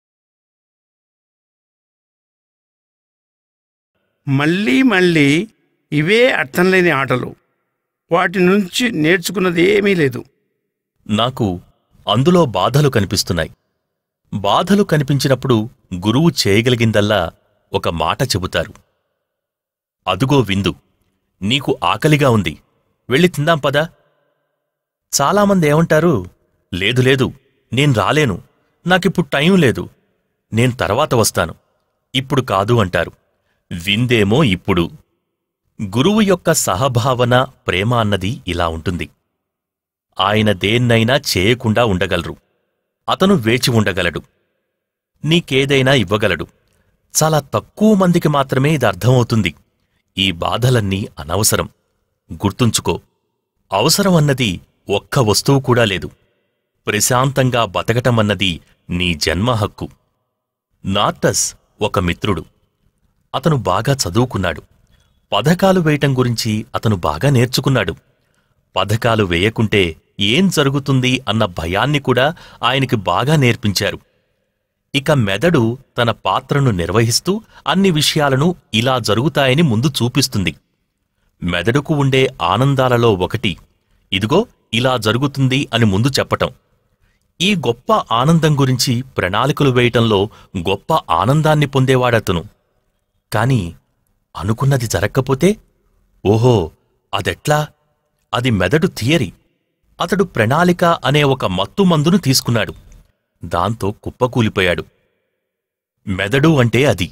మళ్ళీ మళ్ళీ ఇవే అర్థం లేని ఆటలు వాటి నుంచి నేర్చుకున్నది ఏమీ లేదు నాకు అందులో బాధలు కనిపిస్తున్నాయి బాధలు కనిపించినప్పుడు గురువు చేయగలిగిందల్లా ఒక మాట చెబుతారు అదుగో విందు నీకు ఆకలిగా ఉంది వెళ్ళి తిందాం పదా చాలామంది ఏమంటారు లేదు లేదు నేను రాలేను నాకిప్పుడు టైం లేదు నేను తర్వాత వస్తాను ఇప్పుడు కాదు అంటారు విందేమో ఇప్పుడు గురువు యొక్క సహభావన ప్రేమ అన్నది ఇలా ఉంటుంది ఆయన దేన్నైనా చేయకుండా ఉండగలరు అతను వేచి ఉండగలడు నీకేదైనా ఇవ్వగలడు చాలా తక్కువ మందికి మాత్రమే ఇది అర్థమవుతుంది ఈ బాధలన్నీ అనవసరం గుర్తుంచుకో అవసరం అన్నది ఒక్క వస్తువు కూడా లేదు ప్రశాంతంగా బతకటమన్నది నీ జన్మ హక్కు నార్టస్ ఒక మిత్రుడు అతను బాగా చదువుకున్నాడు పథకాలు వేయటం గురించి అతను బాగా నేర్చుకున్నాడు పథకాలు వేయకుంటే ఏం జరుగుతుంది అన్న భయాన్ని కూడా ఆయనకి బాగా నేర్పించారు ఇక మెదడు తన పాత్రను నిర్వహిస్తూ అన్ని విషయాలను ఇలా జరుగుతాయని ముందు చూపిస్తుంది మెదడుకు ఉండే ఆనందాలలో ఒకటి ఇదిగో ఇలా జరుగుతుంది అని ముందు చెప్పటం ఈ గొప్ప ఆనందం గురించి ప్రణాళికలు వేయటంలో గొప్ప ఆనందాన్ని పొందేవాడతను కాని అనుకున్నది జరక్కపోతే ఓహో అదెట్లా అది మెదడు థియరీ అతడు ప్రణాళిక అనే ఒక మత్తు మందును తీసుకున్నాడు దాంతో కుప్పకూలిపోయాడు మెదడు అంటే అది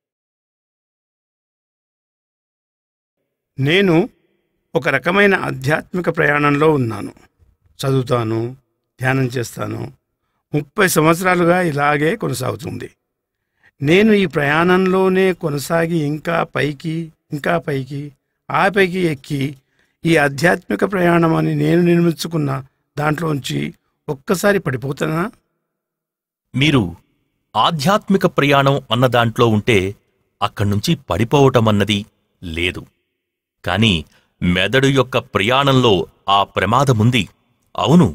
నేను ఒక రకమైన ఆధ్యాత్మిక ప్రయాణంలో ఉన్నాను చదువుతాను ధ్యానం చేస్తాను ముప్పై సంవత్సరాలుగా ఇలాగే కొనసాగుతుంది నేను ఈ ప్రయాణంలోనే కొనసాగి ఇంకా పైకి ఇంకా పైకి ఆ పైకి ఎక్కి ఈ ఆధ్యాత్మిక ప్రయాణం అని నేను నిర్మించుకున్న దాంట్లోంచి ఒక్కసారి పడిపోతానా మీరు ఆధ్యాత్మిక ప్రయాణం అన్న దాంట్లో ఉంటే అక్కడ్నుంచి పడిపోవటమన్నది లేదు కాని మెదడు యొక్క ప్రయాణంలో ఆ ప్రమాదముంది అవును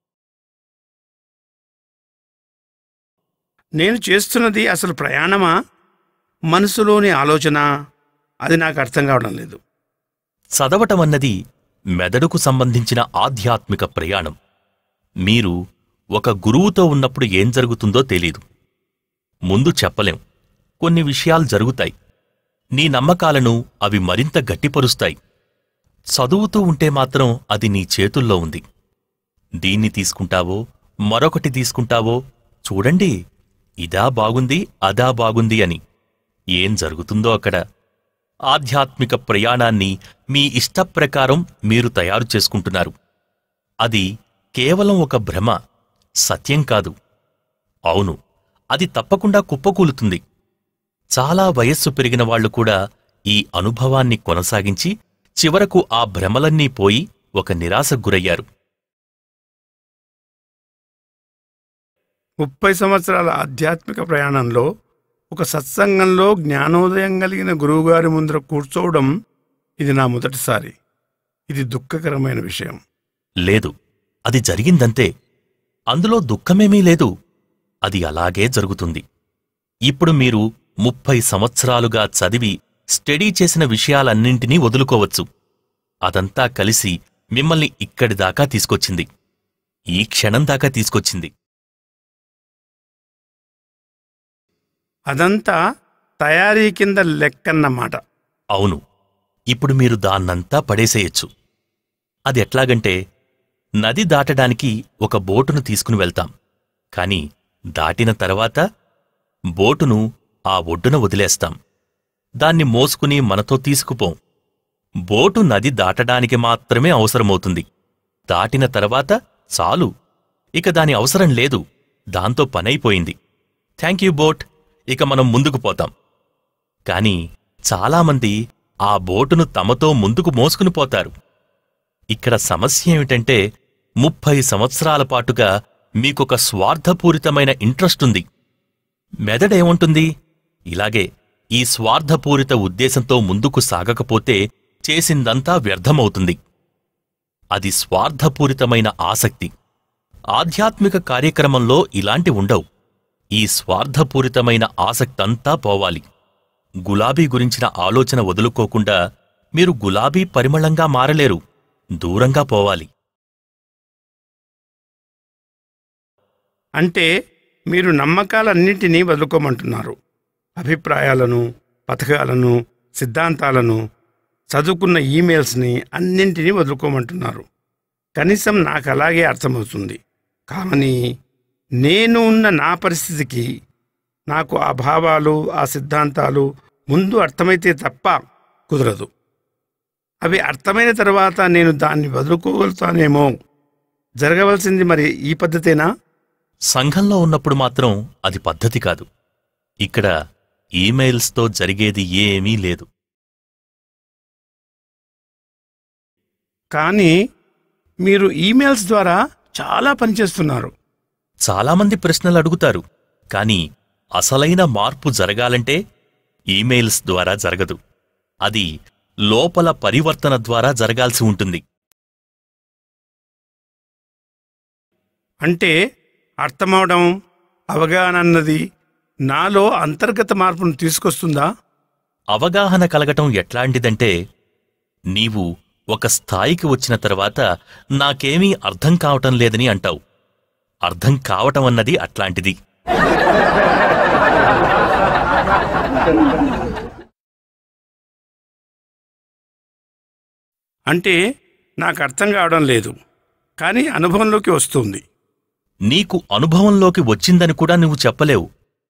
నేను చేస్తున్నది అసలు ప్రయాణమా మనసులోని ఆలోచన అది నాకు అర్థం కావడం లేదు చదవటమన్నది మెదడుకు సంబంధించిన ఆధ్యాత్మిక ప్రయాణం మీరు ఒక గురువుతో ఉన్నప్పుడు ఏం జరుగుతుందో తెలీదు ముందు చెప్పలేం కొన్ని విషయాలు జరుగుతాయి నీ నమ్మకాలను అవి మరింత గట్టిపరుస్తాయి చదువుతూ ఉంటే మాత్రం అది నీ చేతుల్లో ఉంది దీన్ని తీసుకుంటావో మరొకటి తీసుకుంటావో చూడండి ఇదా బాగుంది అదా బాగుంది అని ఏం జరుగుతుందో అక్కడ ఆధ్యాత్మిక ప్రయాణాన్ని మీ ఇష్టప్రకారం మీరు తయారు చేసుకుంటున్నారు అది కేవలం ఒక భ్రమ సత్యం కాదు అవును అది తప్పకుండా కుప్పకూలుతుంది చాలా వయస్సు పెరిగిన వాళ్ళు కూడా ఈ అనుభవాన్ని కొనసాగించి చివరకు ఆ భ్రమలన్నీ పోయి ఒక నిరాశకు గురయ్యారు ముప్పై సంవత్సరాల ఆధ్యాత్మిక ప్రయాణంలో ఒక సత్సంగంలో జ్ఞానోదయం కలిగిన గురువుగారి ముందర కూర్చోవడం ఇది నా మొదటిసారి ఇది దుఃఖకరమైన విషయం లేదు అది జరిగిందంతే అందులో దుఃఖమేమీ లేదు అది అలాగే జరుగుతుంది ఇప్పుడు మీరు ముప్పై సంవత్సరాలుగా చదివి స్టడీ చేసిన విషయాలన్నింటినీ వదులుకోవచ్చు అదంతా కలిసి మిమ్మల్ని ఇక్కడిదాకా తీసుకొచ్చింది ఈ క్షణం దాకా తీసుకొచ్చింది అదంతా తయారీ కింద లెక్కన్నమాట అవును ఇప్పుడు మీరు దాన్నంతా పడేసేయచ్చు అది ఎట్లాగంటే నది దాటడానికి ఒక బోటును తీసుకుని వెళ్తాం కాని దాటిన తర్వాత బోటును ఆ ఒడ్డున వదిలేస్తాం దాన్ని మోసుకుని మనతో తీసుకుపోం బోటు నది దాటడానికి మాత్రమే అవసరమవుతుంది దాటిన తర్వాత చాలు ఇక దాని అవసరం లేదు దాంతో పనైపోయింది థ్యాంక్ యూ బోట్ ఇక మనం ముందుకు పోతాం కాని చాలామంది ఆ బోటును తమతో ముందుకు మోసుకుని పోతారు ఇక్కడ సమస్య ఏమిటంటే ముప్పై సంవత్సరాల పాటుగా మీకొక స్వార్థపూరితమైన ఇంట్రెస్ట్ ఉంది మెదడేముంటుంది ఇలాగే ఈ స్వార్థపూరిత ఉద్దేశంతో ముందుకు సాగకపోతే చేసిందంతా వ్యర్థమవుతుంది అది స్వార్థపూరితమైన ఆసక్తి ఆధ్యాత్మిక కార్యక్రమంలో ఇలాంటి ఉండవు ఈ స్వార్థపూరితమైన ఆసక్తంతా పోవాలి గులాబీ గురించిన ఆలోచన వదులుకోకుండా మీరు గులాబీ పరిమళంగా మారలేరు దూరంగా పోవాలి అంటే మీరు నమ్మకాలన్నింటినీ వదులుకోమంటున్నారు అభిప్రాయాలను పథకాలను సిద్ధాంతాలను చదువుకున్న ఈమెయిల్స్ని అన్నింటినీ వదులుకోమంటున్నారు కనీసం నాకు అలాగే అర్థమవుతుంది కానీ నేను ఉన్న నా పరిస్థితికి నాకు ఆ భావాలు ఆ సిద్ధాంతాలు ముందు అర్థమైతే తప్ప కుదరదు అవి అర్థమైన తర్వాత నేను దాన్ని వదులుకోగలుగుతానేమో జరగవలసింది మరి ఈ పద్ధతేనా సంఘంలో ఉన్నప్పుడు మాత్రం అది పద్ధతి కాదు ఇక్కడ ఈమెయిల్స్తో జరిగేది ఏమీ లేదు కానీ మీరు ఈమెయిల్స్ ద్వారా చాలా పనిచేస్తున్నారు చాలామంది ప్రశ్నలు అడుగుతారు కానీ అసలైన మార్పు జరగాలంటే ఈమెయిల్స్ ద్వారా జరగదు అది లోపల పరివర్తన ద్వారా జరగాల్సి ఉంటుంది అంటే అర్థమవడం అవగాహన అన్నది నాలో అంతర్గత మార్పును తీసుకొస్తుందా అవగాహన కలగటం ఎట్లాంటిదంటే నీవు ఒక స్థాయికి వచ్చిన తర్వాత నాకేమీ అర్థం కావటం లేదని అంటావు అర్థం కావటం అన్నది అట్లాంటిది అంటే నాకు అర్థం కావడం లేదు కానీ అనుభవంలోకి వస్తుంది నీకు అనుభవంలోకి వచ్చిందని కూడా నువ్వు చెప్పలేవు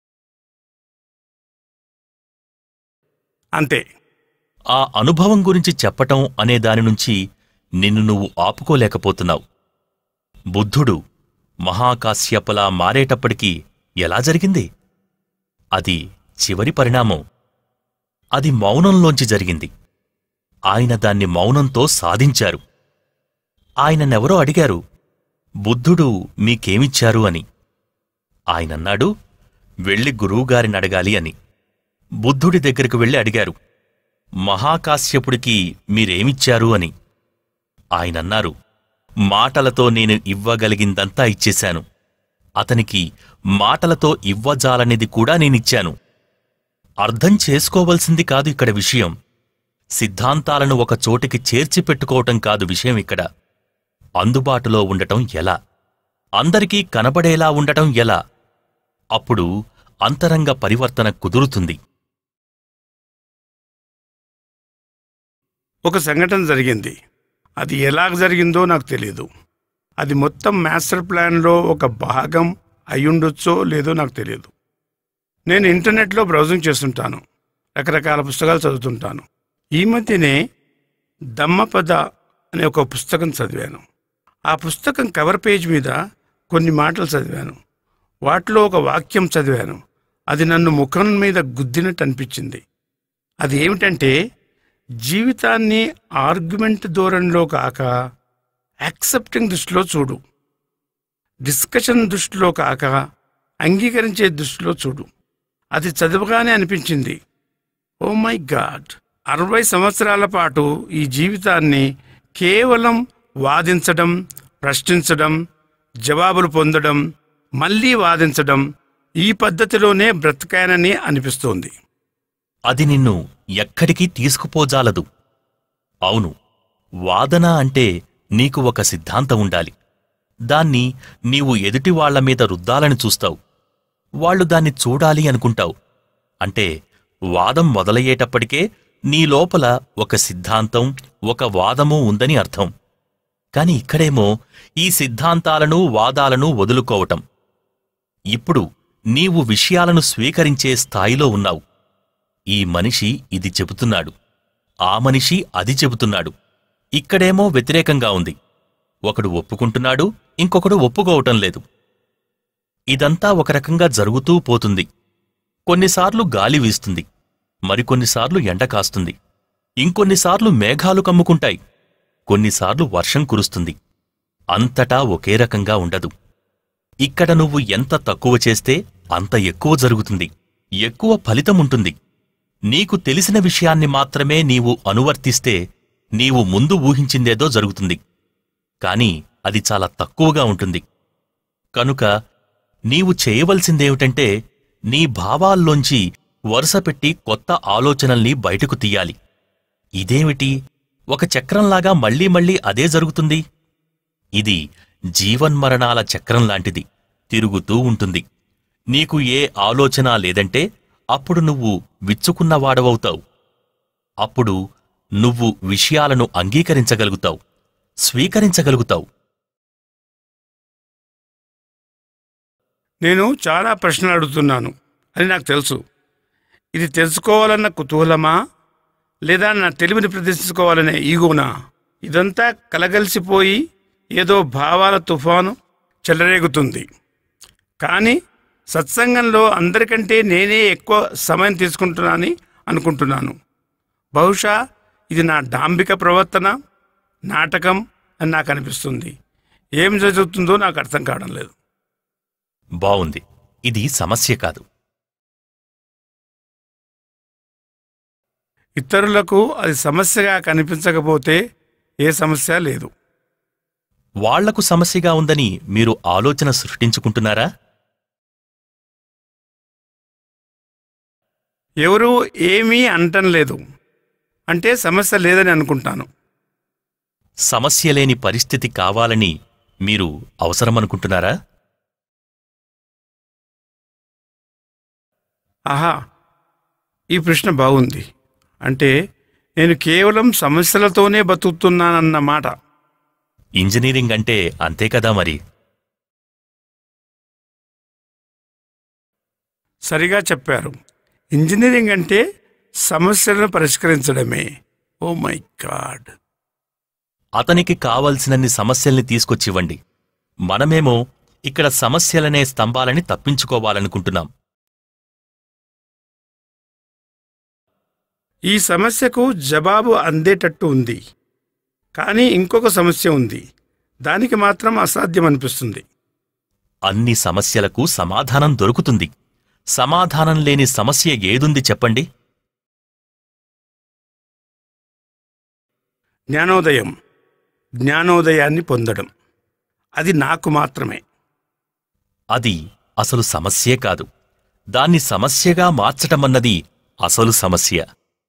అంతే ఆ అనుభవం గురించి చెప్పటం అనే దాని నుంచి నిన్ను నువ్వు ఆపుకోలేకపోతున్నావు బుద్ధుడు మహాకాశ్యపలా మారేటప్పటికీ ఎలా జరిగింది అది చివరి పరిణామం అది మౌనంలోంచి జరిగింది ఆయన దాన్ని మౌనంతో సాధించారు ఆయననెవరో అడిగారు బుద్ధుడు మీకేమిచ్చారు అని ఆయనన్నాడు వెళ్ళి గురువుగారిని అడగాలి అని బుద్ధుడి దగ్గరకు వెళ్ళి అడిగారు మహాకాశ్యపుడికి మీరేమిచ్చారు అని ఆయనన్నారు మాటలతో నేను ఇవ్వగలిగిందంతా ఇచ్చేశాను అతనికి మాటలతో ఇవ్వజాలనేది కూడా నేనిచ్చాను అర్థం చేసుకోవలసింది కాదు ఇక్కడ విషయం సిద్ధాంతాలను ఒక చోటికి చేర్చి పెట్టుకోవటం కాదు విషయం ఇక్కడ అందుబాటులో ఉండటం ఎలా అందరికీ కనబడేలా ఉండటం ఎలా అప్పుడు అంతరంగ పరివర్తన కుదురుతుంది ఒక సంఘటన జరిగింది అది ఎలాగ జరిగిందో నాకు తెలియదు అది మొత్తం మాస్టర్ ప్లాన్లో ఒక భాగం అయ్యుండొచ్చో లేదో నాకు తెలియదు నేను ఇంటర్నెట్లో బ్రౌజింగ్ చేస్తుంటాను రకరకాల పుస్తకాలు చదువుతుంటాను ఈ మధ్యనే దమ్మపద అనే ఒక పుస్తకం చదివాను ఆ పుస్తకం కవర్ పేజ్ మీద కొన్ని మాటలు చదివాను వాటిలో ఒక వాక్యం చదివాను అది నన్ను ముఖం మీద గుద్దినట్టు అనిపించింది అది ఏమిటంటే జీవితాన్ని ఆర్గ్యుమెంట్ ధోరణిలో కాక యాక్సెప్టింగ్ దృష్టిలో చూడు డిస్కషన్ దృష్టిలో కాక అంగీకరించే దృష్టిలో చూడు అది చదవగానే అనిపించింది ఓ మై గాడ్ అరవై సంవత్సరాల పాటు ఈ జీవితాన్ని కేవలం వాదించడం ప్రశ్నించడం జవాబులు పొందడం మళ్ళీ వాదించడం ఈ పద్ధతిలోనే బ్రతకానని అనిపిస్తోంది అది నిన్ను ఎక్కడికి తీసుకుపోజాలదు అవును వాదన అంటే నీకు ఒక సిద్ధాంతం ఉండాలి దాన్ని నీవు ఎదుటివాళ్ల మీద రుద్దాలని చూస్తావు వాళ్ళు దాన్ని చూడాలి అనుకుంటావు అంటే వాదం మొదలయ్యేటప్పటికే నీ లోపల ఒక సిద్ధాంతం ఒక వాదము ఉందని అర్థం కాని ఇక్కడేమో ఈ సిద్ధాంతాలను వాదాలను వదులుకోవటం ఇప్పుడు నీవు విషయాలను స్వీకరించే స్థాయిలో ఉన్నావు ఈ మనిషి ఇది చెబుతున్నాడు ఆ మనిషి అది చెబుతున్నాడు ఇక్కడేమో వ్యతిరేకంగా ఉంది ఒకడు ఒప్పుకుంటున్నాడు ఇంకొకడు ఒప్పుకోవటం లేదు ఇదంతా ఒక రకంగా జరుగుతూ పోతుంది కొన్నిసార్లు గాలి వీస్తుంది మరికొన్నిసార్లు ఎండ కాస్తుంది ఇంకొన్నిసార్లు మేఘాలు కమ్ముకుంటాయి కొన్నిసార్లు వర్షం కురుస్తుంది అంతటా ఒకే రకంగా ఉండదు ఇక్కడ నువ్వు ఎంత తక్కువ చేస్తే అంత ఎక్కువ జరుగుతుంది ఎక్కువ ఫలితముంటుంది నీకు తెలిసిన విషయాన్ని మాత్రమే నీవు అనువర్తిస్తే నీవు ముందు ఊహించిందేదో జరుగుతుంది కాని అది చాలా తక్కువగా ఉంటుంది కనుక నీవు చేయవలసిందేమిటంటే నీ భావాల్లోంచి వరుసపెట్టి కొత్త ఆలోచనల్ని బయటకు తీయాలి ఇదేమిటి ఒక చక్రంలాగా మళ్ళీ మళ్ళీ అదే జరుగుతుంది ఇది జీవన్మరణాల చక్రం లాంటిది తిరుగుతూ ఉంటుంది నీకు ఏ ఆలోచన లేదంటే అప్పుడు నువ్వు విచ్చుకున్నవాడవవుతావు అప్పుడు నువ్వు విషయాలను అంగీకరించగలుగుతావు స్వీకరించగలుగుతావు నేను చాలా ప్రశ్నలు అడుగుతున్నాను అని నాకు తెలుసు ఇది తెలుసుకోవాలన్న కుతూహలమా లేదా నా తెలివిని ప్రదర్శించుకోవాలనే ఈగోనా ఇదంతా కలగలిసిపోయి ఏదో భావాల తుఫాను చెలరేగుతుంది కానీ సత్సంగంలో అందరికంటే నేనే ఎక్కువ సమయం తీసుకుంటున్నానని అనుకుంటున్నాను బహుశా ఇది నా డాంబిక ప్రవర్తన నాటకం అని నాకు అనిపిస్తుంది ఏం జరుగుతుందో నాకు అర్థం కావడం లేదు బావుంది ఇది సమస్య కాదు ఇతరులకు అది సమస్యగా కనిపించకపోతే ఏ సమస్య లేదు వాళ్లకు సమస్యగా ఉందని మీరు ఆలోచన సృష్టించుకుంటున్నారా ఎవరూ ఏమీ అనటం లేదు అంటే సమస్య లేదని అనుకుంటాను సమస్య లేని పరిస్థితి కావాలని మీరు అవసరమనుకుంటున్నారా ఆహా ఈ ప్రశ్న బాగుంది అంటే నేను కేవలం సమస్యలతోనే బతుకుతున్నానన్నమాట ఇంజనీరింగ్ అంటే అంతే కదా మరి సరిగా చెప్పారు ఇంజనీరింగ్ అంటే సమస్యలను పరిష్కరించడమే ఓ మై గాడ్ అతనికి కావలసినన్ని సమస్యల్ని తీసుకొచ్చివ్వండి మనమేమో ఇక్కడ సమస్యలనే స్తంభాలని తప్పించుకోవాలనుకుంటున్నాం ఈ సమస్యకు జవాబు అందేటట్టు ఉంది కానీ ఇంకొక సమస్య ఉంది దానికి మాత్రం అసాధ్యం అనిపిస్తుంది అన్ని సమస్యలకు సమాధానం దొరుకుతుంది సమాధానం లేని సమస్య ఏదుంది చెప్పండి జ్ఞానోదయం జ్ఞానోదయాన్ని పొందడం అది నాకు మాత్రమే అది అసలు సమస్యే కాదు దాన్ని సమస్యగా మార్చటమన్నది అసలు సమస్య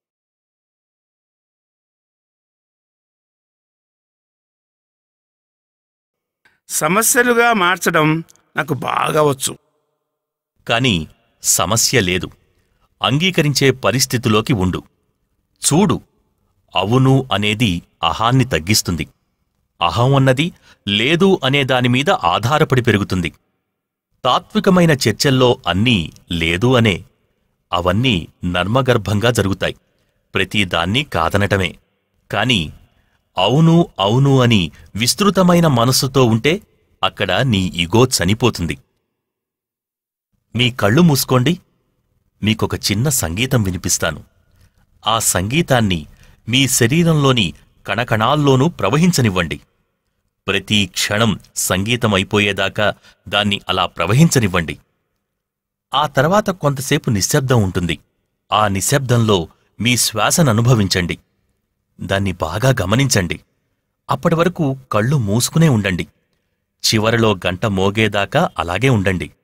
సమస్యలుగా మార్చడం నాకు బాగా వచ్చు కాని సమస్య లేదు అంగీకరించే పరిస్థితిలోకి ఉండు చూడు అవును అనేది అహాన్ని తగ్గిస్తుంది అహం అన్నది లేదు అనే దానిమీద ఆధారపడి పెరుగుతుంది తాత్వికమైన చర్చల్లో అన్నీ లేదు అనే అవన్నీ నర్మగర్భంగా జరుగుతాయి ప్రతిదాన్ని కాదనటమే కాని అవును అవును అని విస్తృతమైన మనస్సుతో ఉంటే అక్కడ నీ ఇగో చనిపోతుంది మీ కళ్ళు మూసుకోండి మీకొక చిన్న సంగీతం వినిపిస్తాను ఆ సంగీతాన్ని మీ శరీరంలోని కణకణాల్లోనూ ప్రవహించనివ్వండి ప్రతి క్షణం సంగీతం అయిపోయేదాకా దాన్ని అలా ప్రవహించనివ్వండి ఆ తర్వాత కొంతసేపు నిశ్శబ్దం ఉంటుంది ఆ నిశ్శబ్దంలో మీ శ్వాసను అనుభవించండి దాన్ని బాగా గమనించండి అప్పటి వరకు కళ్ళు మూసుకునే ఉండండి చివరిలో గంట మోగేదాకా అలాగే ఉండండి